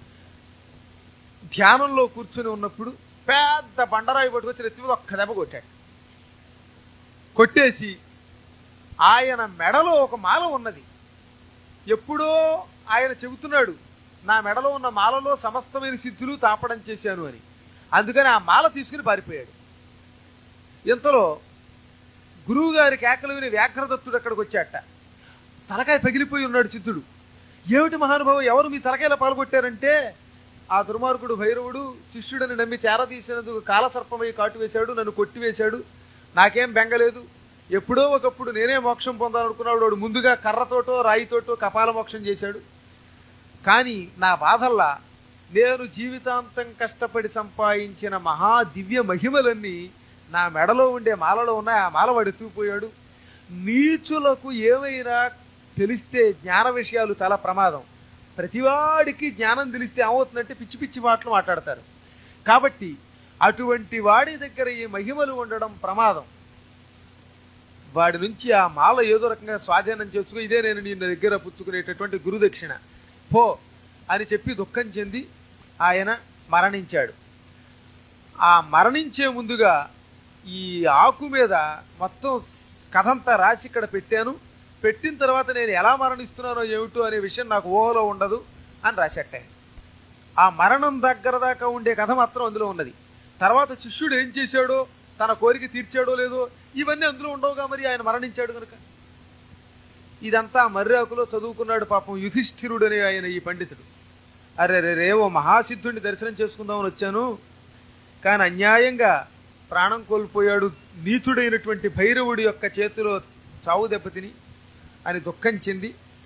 ధ్యానంలో కూర్చొని ఉన్నప్పుడు పెద్ద బండరాయి పట్టుకొచ్చి నెత్తి మీద ఒక్క దెబ్బ కొట్టాడు కొట్టేసి ఆయన మెడలో ఒక మాల ఉన్నది ఎప్పుడో ఆయన చెబుతున్నాడు నా మెడలో ఉన్న మాలలో సమస్తమైన సిద్ధులు తాపడం చేశాను అని అందుకని ఆ మాల తీసుకుని పారిపోయాడు ఇంతలో గురువు గారి కేకలు విని వ్యాఘ్రదత్తుడు అక్కడికి వచ్చాట తలకాయ పగిలిపోయి ఉన్నాడు సిద్ధుడు ఏమిటి మహానుభావం ఎవరు మీ తలకాయలో పాల్గొట్టారంటే ఆ దుర్మార్గుడు భైరవుడు శిష్యుడని నమ్మి చేరదీసినందుకు కాలసర్పమై కాటు వేశాడు నన్ను కొట్టివేశాడు నాకేం బెంగలేదు ఎప్పుడో ఒకప్పుడు నేనే మోక్షం పొందాలనుకున్నాడు వాడు ముందుగా కర్రతోటో రాయితోటో కపాల మోక్షం చేశాడు కానీ నా బాధల్లా నేను జీవితాంతం కష్టపడి సంపాదించిన మహా దివ్య మహిమలన్నీ నా మెడలో ఉండే మాలలో ఉన్నాయి ఆ మాల వాడు ఎత్తుకుపోయాడు నీచులకు ఏమైనా తెలిస్తే జ్ఞాన విషయాలు చాలా ప్రమాదం ప్రతివాడికి జ్ఞానం తెలిస్తే ఏమవుతుందంటే పిచ్చి పిచ్చి మాటలు మాట్లాడతారు కాబట్టి అటువంటి వాడి దగ్గర ఈ మహిమలు ఉండడం ప్రమాదం వాడి నుంచి ఆ మాల ఏదో రకంగా స్వాధీనం చేసుకుని ఇదే నేను నీ దగ్గర పుచ్చుకునేటటువంటి గురుదక్షిణ పో అని చెప్పి దుఃఖం చెంది ఆయన మరణించాడు ఆ మరణించే ముందుగా ఈ ఆకు మీద మొత్తం కథంతా రాసి ఇక్కడ పెట్టాను పెట్టిన తర్వాత నేను ఎలా మరణిస్తున్నానో ఏమిటో అనే విషయం నాకు ఊహలో ఉండదు అని రాసేట ఆ మరణం దగ్గర దాకా ఉండే కథ మాత్రం అందులో ఉన్నది తర్వాత శిష్యుడు ఏం చేశాడో తన కోరిక తీర్చాడో లేదో ఇవన్నీ అందులో ఉండవుగా మరి ఆయన మరణించాడు కనుక ఇదంతా మర్రాకులో చదువుకున్నాడు పాపం యుధిష్ఠిరుడు అనే ఆయన ఈ పండితుడు అరే రే రే ఓ మహాసిద్ధుడిని దర్శనం చేసుకుందామని వచ్చాను కానీ అన్యాయంగా ప్రాణం కోల్పోయాడు నీచుడైనటువంటి భైరవుడి యొక్క చేతిలో చావు దెబ్బతిని అని దుఃఖం చెంది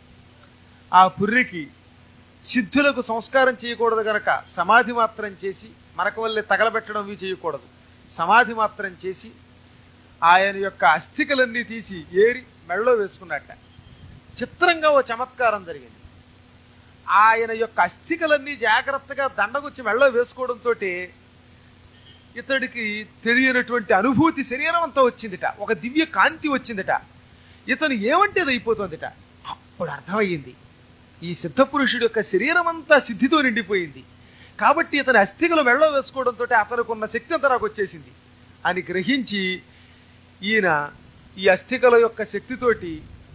ఆ పుర్రికి సిద్ధులకు సంస్కారం చేయకూడదు గనక సమాధి మాత్రం చేసి మరక వల్లే తగలబెట్టడం ఇవి చేయకూడదు సమాధి మాత్రం చేసి ఆయన యొక్క అస్థికలన్నీ తీసి ఏరి మెడలో వేసుకున్నట్ట చిత్రంగా ఓ చమత్కారం జరిగింది ఆయన యొక్క అస్థికలన్నీ జాగ్రత్తగా దండగుచ్చి మెడలో వేసుకోవడంతో ఇతడికి తెలియనటువంటి అనుభూతి శరీరం అంతా వచ్చిందిట ఒక దివ్య కాంతి వచ్చిందిట ఇతను ఏమంటే అది అయిపోతుందిట అప్పుడు అర్థమయ్యింది ఈ సిద్ధపురుషుడి యొక్క శరీరం అంతా సిద్ధితో నిండిపోయింది కాబట్టి ఇతని అస్థికలు మెళ్ళో వేసుకోవడంతో అతనికి ఉన్న శక్తి అంతా నాకు వచ్చేసింది అని గ్రహించి ఈయన ఈ అస్థికల యొక్క శక్తితోటి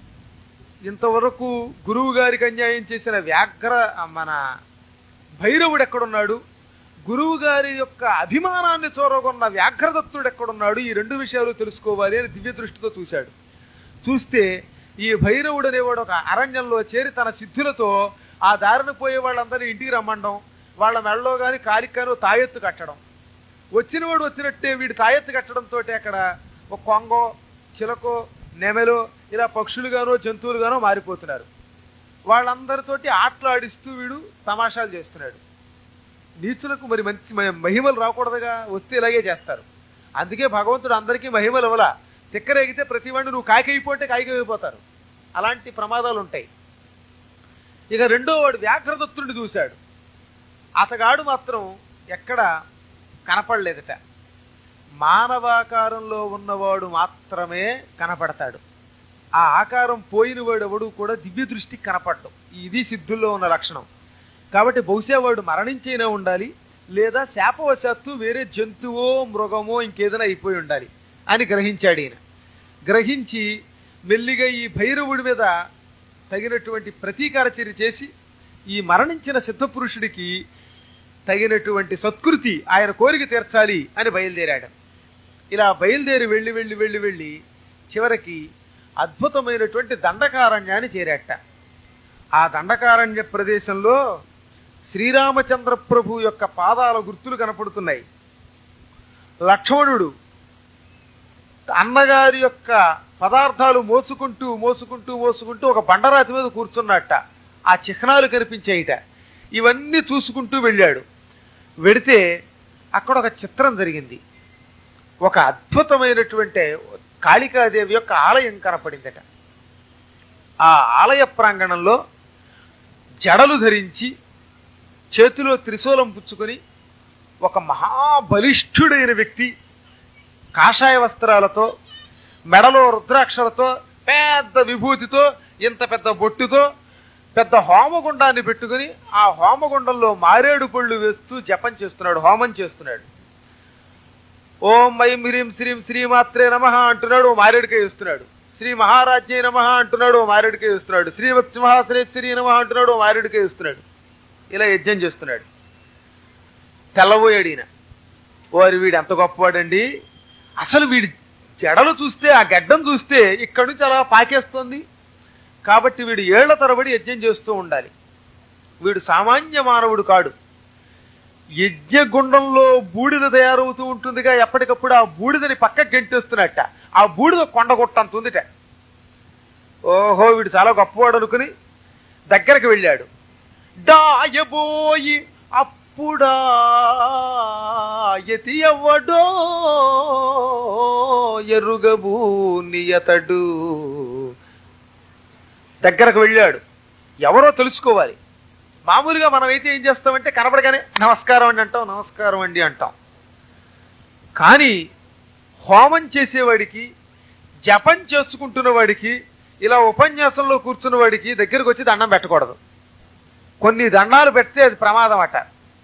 ఇంతవరకు గురువు గారికి అన్యాయం చేసిన వ్యాఘ్ర మన భైరవుడు ఎక్కడున్నాడు గురువు గారి యొక్క అభిమానాన్ని చూరగొన్న వ్యాఘ్రదత్తుడు ఎక్కడున్నాడు ఈ రెండు విషయాలు తెలుసుకోవాలి అని దివ్య దృష్టితో చూశాడు చూస్తే ఈ భైరవుడు అనేవాడు ఒక అరణ్యంలో చేరి తన సిద్ధులతో ఆ దారిన పోయే వాళ్ళందరినీ ఇంటికి రమ్మండం వాళ్ళ మెళ్ళలో కానీ కాలికను తాయెత్తు కట్టడం వచ్చినవాడు వచ్చినట్టే వీడు తాయెత్తు కట్టడంతో అక్కడ ఒక కొంగో చిలకో నెమెలో ఇలా పక్షులుగానో జంతువులుగానో మారిపోతున్నారు వాళ్ళందరితోటి ఆటలాడిస్తూ వీడు తమాషాలు చేస్తున్నాడు నీచులకు మరి మంచి మ- మహిమలు రాకూడదుగా వస్తే ఇలాగే చేస్తారు అందుకే భగవంతుడు అందరికీ మహిమలు ఇవ్వలా తిక్కరేగితే ప్రతి వాడిని నువ్వు కాయకైపోతే కాయకైపోతారు అలాంటి ప్రమాదాలు ఉంటాయి ఇక రెండో వాడు వ్యాఘ్రదత్తుడిని చూశాడు అతగాడు మాత్రం ఎక్కడ కనపడలేదట మానవాకారంలో ఉన్నవాడు మాత్రమే కనపడతాడు ఆ ఆకారం పోయిన వాడు ఎవడు కూడా దివ్య దృష్టికి కనపడడం ఇది సిద్ధుల్లో ఉన్న లక్షణం కాబట్టి బహుశా వాడు మరణించైనా ఉండాలి లేదా శాపవశాత్తు వేరే జంతువో మృగమో ఇంకేదైనా అయిపోయి ఉండాలి అని గ్రహించాడు ఈయన గ్రహించి మెల్లిగా ఈ భైరవుడి మీద తగినటువంటి ప్రతీకార చర్య చేసి ఈ మరణించిన సిద్ధపురుషుడికి తగినటువంటి సత్కృతి ఆయన కోరిక తీర్చాలి అని బయలుదేరాడు ఇలా బయలుదేరి వెళ్ళి వెళ్ళి వెళ్ళి వెళ్ళి చివరికి అద్భుతమైనటువంటి దండకారణ్యాన్ని చేరాట ఆ దండకారణ్య ప్రదేశంలో శ్రీరామచంద్ర ప్రభు యొక్క పాదాల గుర్తులు కనపడుతున్నాయి లక్ష్మణుడు అన్నగారి యొక్క పదార్థాలు మోసుకుంటూ మోసుకుంటూ మోసుకుంటూ ఒక బండరాతి మీద కూర్చున్నట్ట ఆ చిహ్నాలు కనిపించాయిట ఇవన్నీ చూసుకుంటూ వెళ్ళాడు వెడితే అక్కడ ఒక చిత్రం జరిగింది ఒక అద్భుతమైనటువంటి కాళికాదేవి యొక్క ఆలయం కనపడిందట ఆ ఆలయ ప్రాంగణంలో జడలు ధరించి చేతిలో త్రిశూలం పుచ్చుకొని ఒక మహాబలిష్ఠుడైన వ్యక్తి కాషాయ వస్త్రాలతో మెడలో రుద్రాక్షలతో పెద్ద విభూతితో ఇంత పెద్ద బొట్టుతో పెద్ద హోమగుండాన్ని పెట్టుకుని ఆ హోమగుండంలో మారేడు పళ్ళు వేస్తూ జపం చేస్తున్నాడు హోమం చేస్తున్నాడు ఓం ఐం హ్రీం శ్రీం శ్రీమాత్రే నమ అంటున్నాడు ఓ మారేడుకాయ వేస్తున్నాడు శ్రీ మహారాజ్ఞే నమ అంటున్నాడు ఓ మారేడుకాయ వేస్తున్నాడు శ్రీవత్సింహాసనేశ్వరి నమ అంటున్నాడు ఓ మారేడుకాయ వేస్తున్నాడు ఇలా యజ్ఞం చేస్తున్నాడు తెల్లబోయాడు ఈయన ఓరి వీడు ఎంత గొప్పవాడండి అసలు వీడి జడలు చూస్తే ఆ గడ్డం చూస్తే ఇక్కడి నుంచి అలా పాకేస్తోంది కాబట్టి వీడు ఏళ్ల తరబడి యజ్ఞం చేస్తూ ఉండాలి వీడు సామాన్య మానవుడు కాడు యజ్ఞగుండంలో బూడిద తయారవుతూ ఉంటుందిగా ఎప్పటికప్పుడు ఆ బూడిదని పక్కకి గెంటేస్తున్నట్ట ఆ బూడిద కొండగొట్టంత ఉందిట ఓహో వీడు చాలా గొప్పవాడు అనుకుని దగ్గరకు వెళ్ళాడు డాయబోయి అప్పుడా యతి ఎవ్వడో ఎరుగబూ నియతడు దగ్గరకు వెళ్ళాడు ఎవరో తెలుసుకోవాలి మామూలుగా మనం అయితే ఏం చేస్తామంటే కనపడగానే నమస్కారం అండి అంటాం నమస్కారం అండి అంటాం కానీ హోమం చేసేవాడికి జపం చేసుకుంటున్న వాడికి ఇలా ఉపన్యాసంలో కూర్చున్న వాడికి దగ్గరకు వచ్చి దండం పెట్టకూడదు కొన్ని దండాలు పెడితే అది ప్రమాదం అట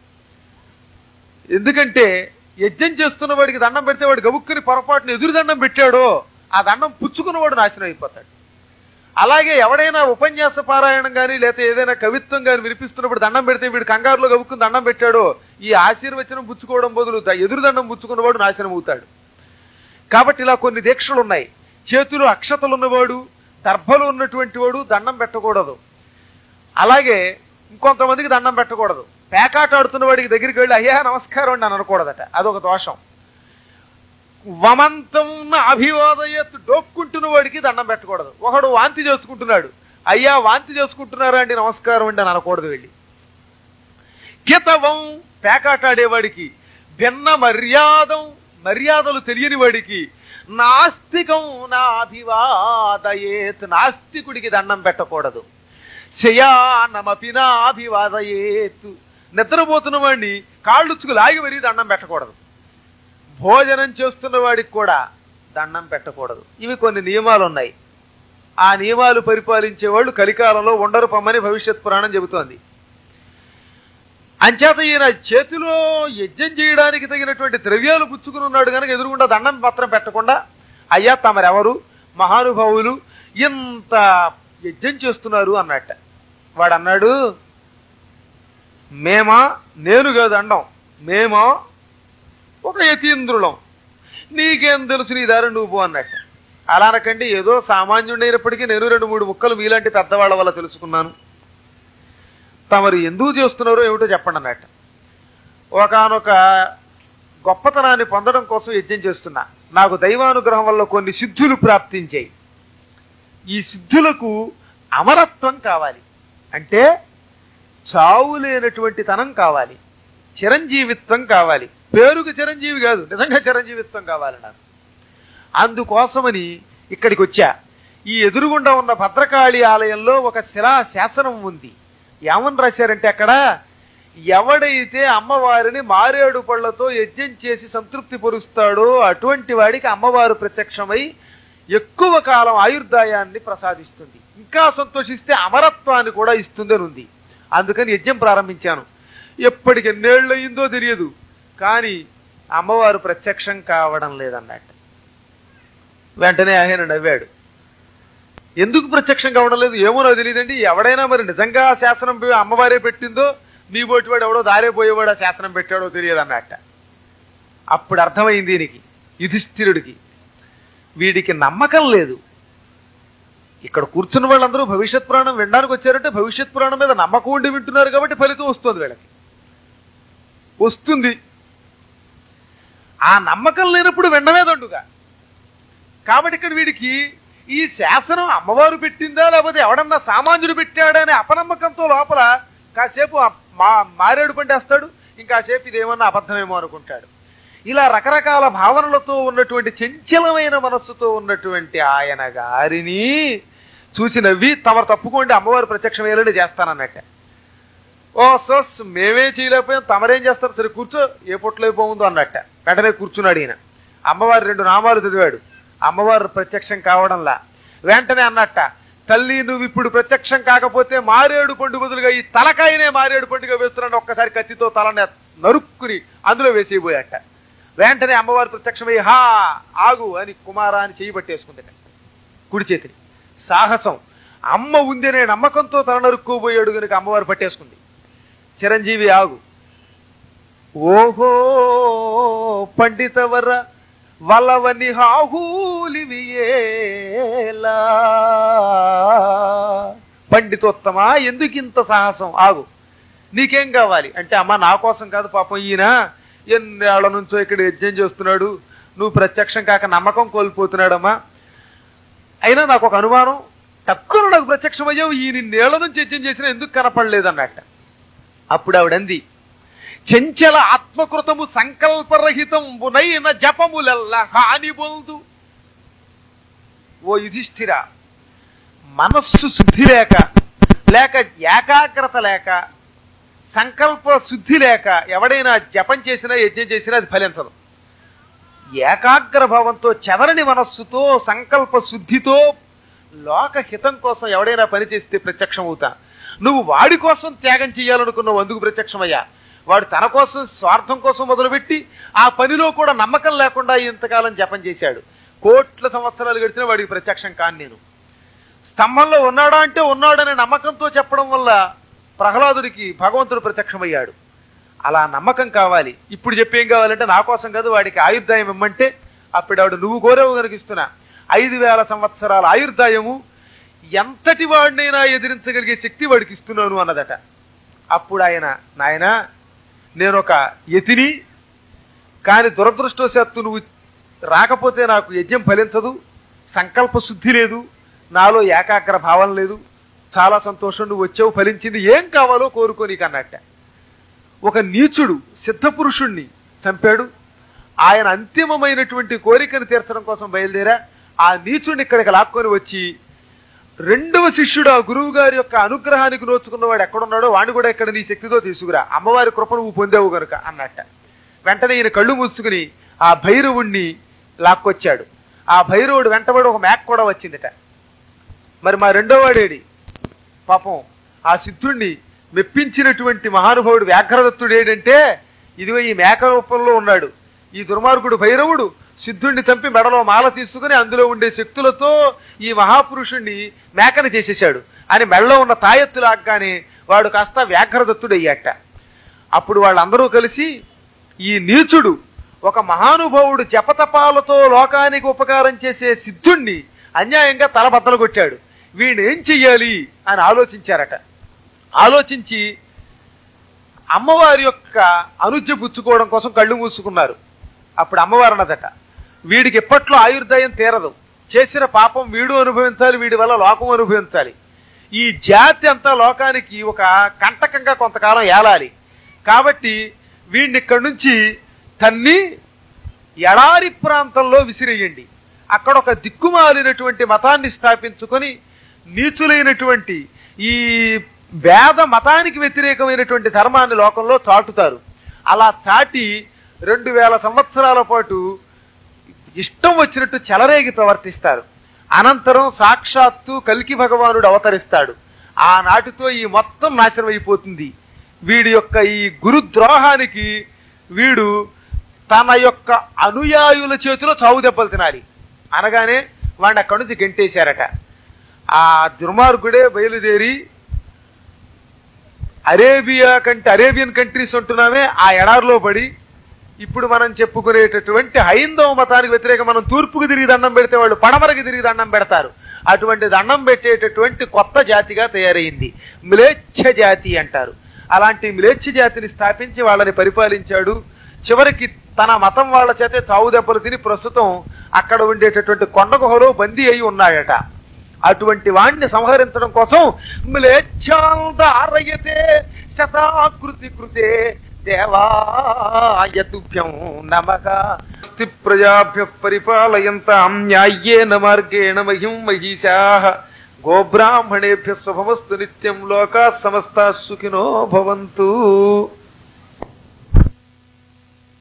ఎందుకంటే యజ్ఞం చేస్తున్న వాడికి దండం పెడితే వాడు గబుక్కుని పొరపాటున ఎదురు దండం పెట్టాడో ఆ దండం పుచ్చుకున్నవాడు నాశనం అయిపోతాడు అలాగే ఎవడైనా ఉపన్యాస పారాయణం కానీ లేకపోతే ఏదైనా కవిత్వం కానీ వినిపిస్తున్నప్పుడు దండం పెడితే వీడు కంగారులో గబుక్కుని దండం పెట్టాడో ఈ ఆశీర్వచనం పుచ్చుకోవడం బదులు ద- ఎదురు దండం పుచ్చుకున్నవాడు నాశనం అవుతాడు కాబట్టి ఇలా కొన్ని దీక్షలు ఉన్నాయి చేతులు అక్షతలు ఉన్నవాడు దర్భలు ఉన్నటువంటి వాడు దండం పెట్టకూడదు అలాగే ఇంకొంతమందికి దండం పెట్టకూడదు పేకాట ఆడుతున్న వాడికి దగ్గరికి వెళ్ళి అయ్యా నమస్కారం అండి అని అనకూడదట అదొక దోషం వమంతం అభివాదయత్ డోక్కుంటున్న వాడికి దండం పెట్టకూడదు ఒకడు వాంతి చేసుకుంటున్నాడు అయ్యా వాంతి చేసుకుంటున్నారా అండి నమస్కారం అండి అని అనకూడదు వెళ్ళి కితవం పేకాట ఆడేవాడికి భిన్న మర్యాదం మర్యాదలు తెలియని వాడికి నాస్తికం నా అభివాదయేత్ నాస్తికుడికి దండం పెట్టకూడదు శయానమపి నా అభివాదయేత్ నిద్రపోతున్న వాడిని కాళ్ళుచ్చుకు లాగి మరీ దండం పెట్టకూడదు భోజనం చేస్తున్న వాడికి కూడా దండం పెట్టకూడదు ఇవి కొన్ని నియమాలు ఉన్నాయి ఆ నియమాలు పరిపాలించే వాళ్ళు కలికాలంలో ఉండరు పమ్మని భవిష్యత్ పురాణం చెబుతోంది అంచేత ఈయన చేతిలో యజ్ఞం చేయడానికి తగినటువంటి ద్రవ్యాలు పుచ్చుకుని ఉన్నాడు కనుక ఎదురుగుండా దండం మాత్రం పెట్టకుండా అయ్యా తమరెవరు మహానుభావులు ఇంత యజ్ఞం చేస్తున్నారు అన్నట్ట వాడు అన్నాడు మేమా నేను కాదు అండం మేమా ఒక యతీంద్రులం నీకేం తెలుసు నీ దారి నువ్వు పో అన్నట్టు అలా అనకండి ఏదో సామాన్యుడైనప్పటికీ నేను రెండు మూడు ముక్కలు మీలాంటి పెద్దవాళ్ళ వల్ల తెలుసుకున్నాను తమరు ఎందుకు చేస్తున్నారో ఏమిటో చెప్పండి అన్నట్టు ఒకనొక గొప్పతనాన్ని పొందడం కోసం యజ్ఞం చేస్తున్నా నాకు దైవానుగ్రహం వల్ల కొన్ని సిద్ధులు ప్రాప్తించాయి ఈ సిద్ధులకు అమరత్వం కావాలి అంటే చావు లేనటువంటి తనం కావాలి చిరంజీవిత్వం కావాలి పేరుకు చిరంజీవి కాదు నిజంగా చిరంజీవిత్వం కావాలి నాకు అందుకోసమని ఇక్కడికి వచ్చా ఈ ఎదురుగుండా ఉన్న భద్రకాళి ఆలయంలో ఒక శిలా శాసనం ఉంది ఏమని రాశారంటే అక్కడ ఎవడైతే అమ్మవారిని మారేడు పళ్ళతో యజ్ఞం చేసి సంతృప్తి పరుస్తాడో అటువంటి వాడికి అమ్మవారు ప్రత్యక్షమై ఎక్కువ కాలం ఆయుర్దాయాన్ని ప్రసాదిస్తుంది ఇంకా సంతోషిస్తే అమరత్వాన్ని కూడా ఇస్తుంది అని ఉంది అందుకని యజ్ఞం ప్రారంభించాను ఎప్పటికి ఎన్నేళ్ళు అయిందో తెలియదు కానీ అమ్మవారు ప్రత్యక్షం కావడం లేదన్నట్టు వెంటనే ఆయన నవ్వాడు ఎందుకు ప్రత్యక్షం కావడం లేదు ఏమో నాకు తెలియదండి ఎవడైనా మరి నిజంగా ఆ శాసనం పోయి అమ్మవారే పెట్టిందో మీ బోటివాడు ఎవడో దారే పోయేవాడు ఆ శాసనం పెట్టాడో తెలియదు అన్నట్ట అప్పుడు అర్థమైంది దీనికి యుధిష్ఠిరుడికి వీడికి నమ్మకం లేదు ఇక్కడ కూర్చున్న వాళ్ళందరూ భవిష్యత్ పురాణం వినడానికి వచ్చారంటే భవిష్యత్ పురాణం మీద నమ్మకం ఉండి వింటున్నారు కాబట్టి ఫలితం వస్తుంది వీళ్ళకి వస్తుంది ఆ నమ్మకం లేనప్పుడు వినడమే దండుగా కాబట్టి ఇక్కడ వీడికి ఈ శాసనం అమ్మవారు పెట్టిందా లేకపోతే ఎవడన్నా సామాన్యుడు పెట్టాడనే అపనమ్మకంతో లోపల కాసేపు ఆ మా మారేడు పండేస్తాడు ఇంకాసేపు ఇదేమన్నా అబద్ధమేమో అనుకుంటాడు ఇలా రకరకాల భావనలతో ఉన్నటువంటి చంచలమైన మనస్సుతో ఉన్నటువంటి ఆయన గారిని చూసి నవ్వి తమరు తప్పుకోండి అమ్మవారు ప్రత్యక్షమయ్యేలాంటి చేస్తానన్నట్ట ఓ సోస్ మేమే చేయలేకపోయాం తమరేం చేస్తారు సరే కూర్చో ఏ పొట్లో పోముందో అన్నట్ట వెంటనే కూర్చున్నాడు ఈయన అమ్మవారి రెండు నామాలు చదివాడు అమ్మవారు ప్రత్యక్షం కావడంలా వెంటనే అన్నట్ట తల్లి నువ్వు ఇప్పుడు ప్రత్యక్షం కాకపోతే మారేడు పండు బదులుగా ఈ తలకాయనే మారేడు పండుగ వేస్తున్నాడు ఒక్కసారి కత్తితో తలని నరుక్కుని అందులో వేసేయబోయాట వెంటనే అమ్మవారు ప్రత్యక్షమై హా ఆగు అని కుమారా అని చేయి పట్టేసుకుందట కుడి చేతిని సాహసం అమ్మ ఉందనే నమ్మకంతో తల నరుక్కోబోయాడు కనుక అమ్మవారు పట్టేసుకుంది చిరంజీవి ఆగు ఓహో పండితవర వలవని హాహూలివియేలా పండితోత్తమా ఎందుకింత సాహసం ఆగు నీకేం కావాలి అంటే అమ్మ నా కోసం కాదు పాపం ఈయన ఎన్నేళ్ల నుంచో ఇక్కడ యజ్ఞం చేస్తున్నాడు నువ్వు ప్రత్యక్షం కాక నమ్మకం కోల్పోతున్నాడమ్మా అయినా నాకు ఒక అనుమానం తక్కువ నాకు ప్రత్యక్షం అయ్యావు ఈ నిన్నేళ్ల నుంచి యజ్ఞం చేసినా ఎందుకు కనపడలేదు అన్నట్ట అప్పుడు ఆవిడంది చెంచల ఆత్మకృతము సంకల్పరహితం బునైన జపములెల్ల హాని బొందు ఓ యుధిష్ఠిర మనస్సు శుద్ధి లేక లేక ఏకాగ్రత లేక సంకల్ప శుద్ధి లేక ఎవడైనా జపం చేసినా యజ్ఞం చేసినా అది ఫలించదు ఏకాగ్ర భావంతో చెదరని మనస్సుతో సంకల్ప శుద్ధితో లోక హితం కోసం ఎవడైనా పని చేస్తే ప్రత్యక్షం అవుతా నువ్వు వాడి కోసం త్యాగం చేయాలనుకున్నావు అందుకు ప్రత్యక్షమయ్యా వాడు తన కోసం స్వార్థం కోసం మొదలుపెట్టి ఆ పనిలో కూడా నమ్మకం లేకుండా ఇంతకాలం జపం చేశాడు కోట్ల సంవత్సరాలు గడిచిన వాడికి ప్రత్యక్షం కాను నేను స్తంభంలో ఉన్నాడా అంటే ఉన్నాడనే నమ్మకంతో చెప్పడం వల్ల ప్రహ్లాదుడికి భగవంతుడు ప్రత్యక్షమయ్యాడు అలా నమ్మకం కావాలి ఇప్పుడు చెప్పేం కావాలంటే నా కోసం కాదు వాడికి ఆయుర్దాయం ఇమ్మంటే అప్పుడు ఆవిడ నువ్వు కోరేవు కనుక ఇస్తున్నా ఐదు వేల సంవత్సరాల ఆయుర్దాయము ఎంతటి వాడినైనా ఎదిరించగలిగే శక్తి వాడికి ఇస్తున్నాను అన్నదట అప్పుడు ఆయన నాయనా నేను ఒక యతిని కానీ దురదృష్టవశాత్తు నువ్వు రాకపోతే నాకు యజ్ఞం ఫలించదు సంకల్ప శుద్ధి లేదు నాలో ఏకాగ్ర భావం లేదు చాలా సంతోషం నువ్వు వచ్చావు ఫలించింది ఏం కావాలో కోరుకో నీకు అన్నట్ట ఒక నీచుడు సిద్ధపురుషుణ్ణి చంపాడు ఆయన అంతిమమైనటువంటి కోరికను తీర్చడం కోసం బయలుదేరా ఆ నీచుడిని ఇక్కడికి లాక్కొని వచ్చి రెండవ శిష్యుడు ఆ గురువు గారి యొక్క అనుగ్రహానికి నోచుకున్నవాడు ఎక్కడున్నాడో వాడిని కూడా ఇక్కడ నీ శక్తితో తీసుకురా అమ్మవారి కృప నువ్వు పొందావు గనుక అన్నట్ట వెంటనే ఈయన కళ్ళు మూసుకుని ఆ భైరవుణ్ణి లాక్కొచ్చాడు ఆ భైరవుడు వెంటబడి ఒక మేక కూడా వచ్చిందిట మరి మా రెండో వాడేడి పాపం ఆ సిద్ధుణ్ణి మెప్పించినటువంటి మహానుభావుడు వ్యాఘ్రదత్తుడు ఏంటంటే ఇదిగో ఈ మేక రూపంలో ఉన్నాడు ఈ దుర్మార్గుడు భైరవుడు సిద్ధుణ్ణి చంపి మెడలో మాల తీసుకుని అందులో ఉండే శక్తులతో ఈ మహాపురుషుణ్ణి మేకని చేసేశాడు అని మెడలో ఉన్న తాయెత్తు లాగ్గానే వాడు కాస్త వ్యాఘ్రదత్తుడు అయ్యాట అప్పుడు వాళ్ళందరూ కలిసి ఈ నీచుడు ఒక మహానుభావుడు జపతపాలతో లోకానికి ఉపకారం చేసే సిద్ధుణ్ణి అన్యాయంగా తలబద్దలు కొట్టాడు వీడిని ఏం చెయ్యాలి అని ఆలోచించారట ఆలోచించి అమ్మవారి యొక్క అనుజ్ఞ పుచ్చుకోవడం కోసం కళ్ళు మూసుకున్నారు అప్పుడు అమ్మవారు అన్నదట వీడికి ఎప్పట్లో ఆయుర్దాయం తీరదు చేసిన పాపం వీడు అనుభవించాలి వీడి వల్ల లోకం అనుభవించాలి ఈ జాతి అంతా లోకానికి ఒక కంటకంగా కొంతకాలం ఏలాలి కాబట్టి వీడిని ఇక్కడి నుంచి తన్ని ఎడారి ప్రాంతంలో విసిరేయండి అక్కడ ఒక దిక్కుమాలినటువంటి మతాన్ని స్థాపించుకొని నీచులైనటువంటి ఈ వేద మతానికి వ్యతిరేకమైనటువంటి ధర్మాన్ని లోకంలో చాటుతారు అలా చాటి రెండు వేల సంవత్సరాల పాటు ఇష్టం వచ్చినట్టు చెలరేగి ప్రవర్తిస్తారు అనంతరం సాక్షాత్తు కల్కి భగవానుడు అవతరిస్తాడు ఆనాటితో ఈ మొత్తం నాశనం అయిపోతుంది వీడి యొక్క ఈ గురుద్రోహానికి వీడు తన యొక్క అనుయాయుల చేతిలో చావు దెబ్బలు తినాలి అనగానే వాడిని అక్కడి నుంచి గెంటేశారట ఆ దుర్మార్గుడే బయలుదేరి అరేబియా కంటే అరేబియన్ కంట్రీస్ ఉంటున్నామే ఆ ఎడారిలో పడి ఇప్పుడు మనం చెప్పుకునేటటువంటి హైందవ మతానికి వ్యతిరేక మనం తూర్పుకు తిరిగి దండం పెడితే వాళ్ళు పడమరకి తిరిగి దండం పెడతారు అటువంటి దండం పెట్టేటటువంటి కొత్త జాతిగా తయారైంది మ్లేచ్ఛ జాతి అంటారు అలాంటి మ్లేచ్ఛ జాతిని స్థాపించి వాళ్ళని పరిపాలించాడు చివరికి తన మతం వాళ్ళ చేతే చావు దెబ్బలు తిని ప్రస్తుతం అక్కడ ఉండేటటువంటి కొండ గుహలో బందీ అయి ఉన్నాయట అటువంటి వాణ్ణి సంహరించడం కోసం మ్లేచ్ఛారయతే శతాకృతి కృతే దేవాయతుభ్యం నమక ప్రజాభ్య పరిపాలయంతాం న్యాయేన మార్గేణ మహిం మహిషా గోబ్రాహ్మణేభ్య శుభమస్తు నిత్యం లోకా సమస్తా సుఖినో భవంతు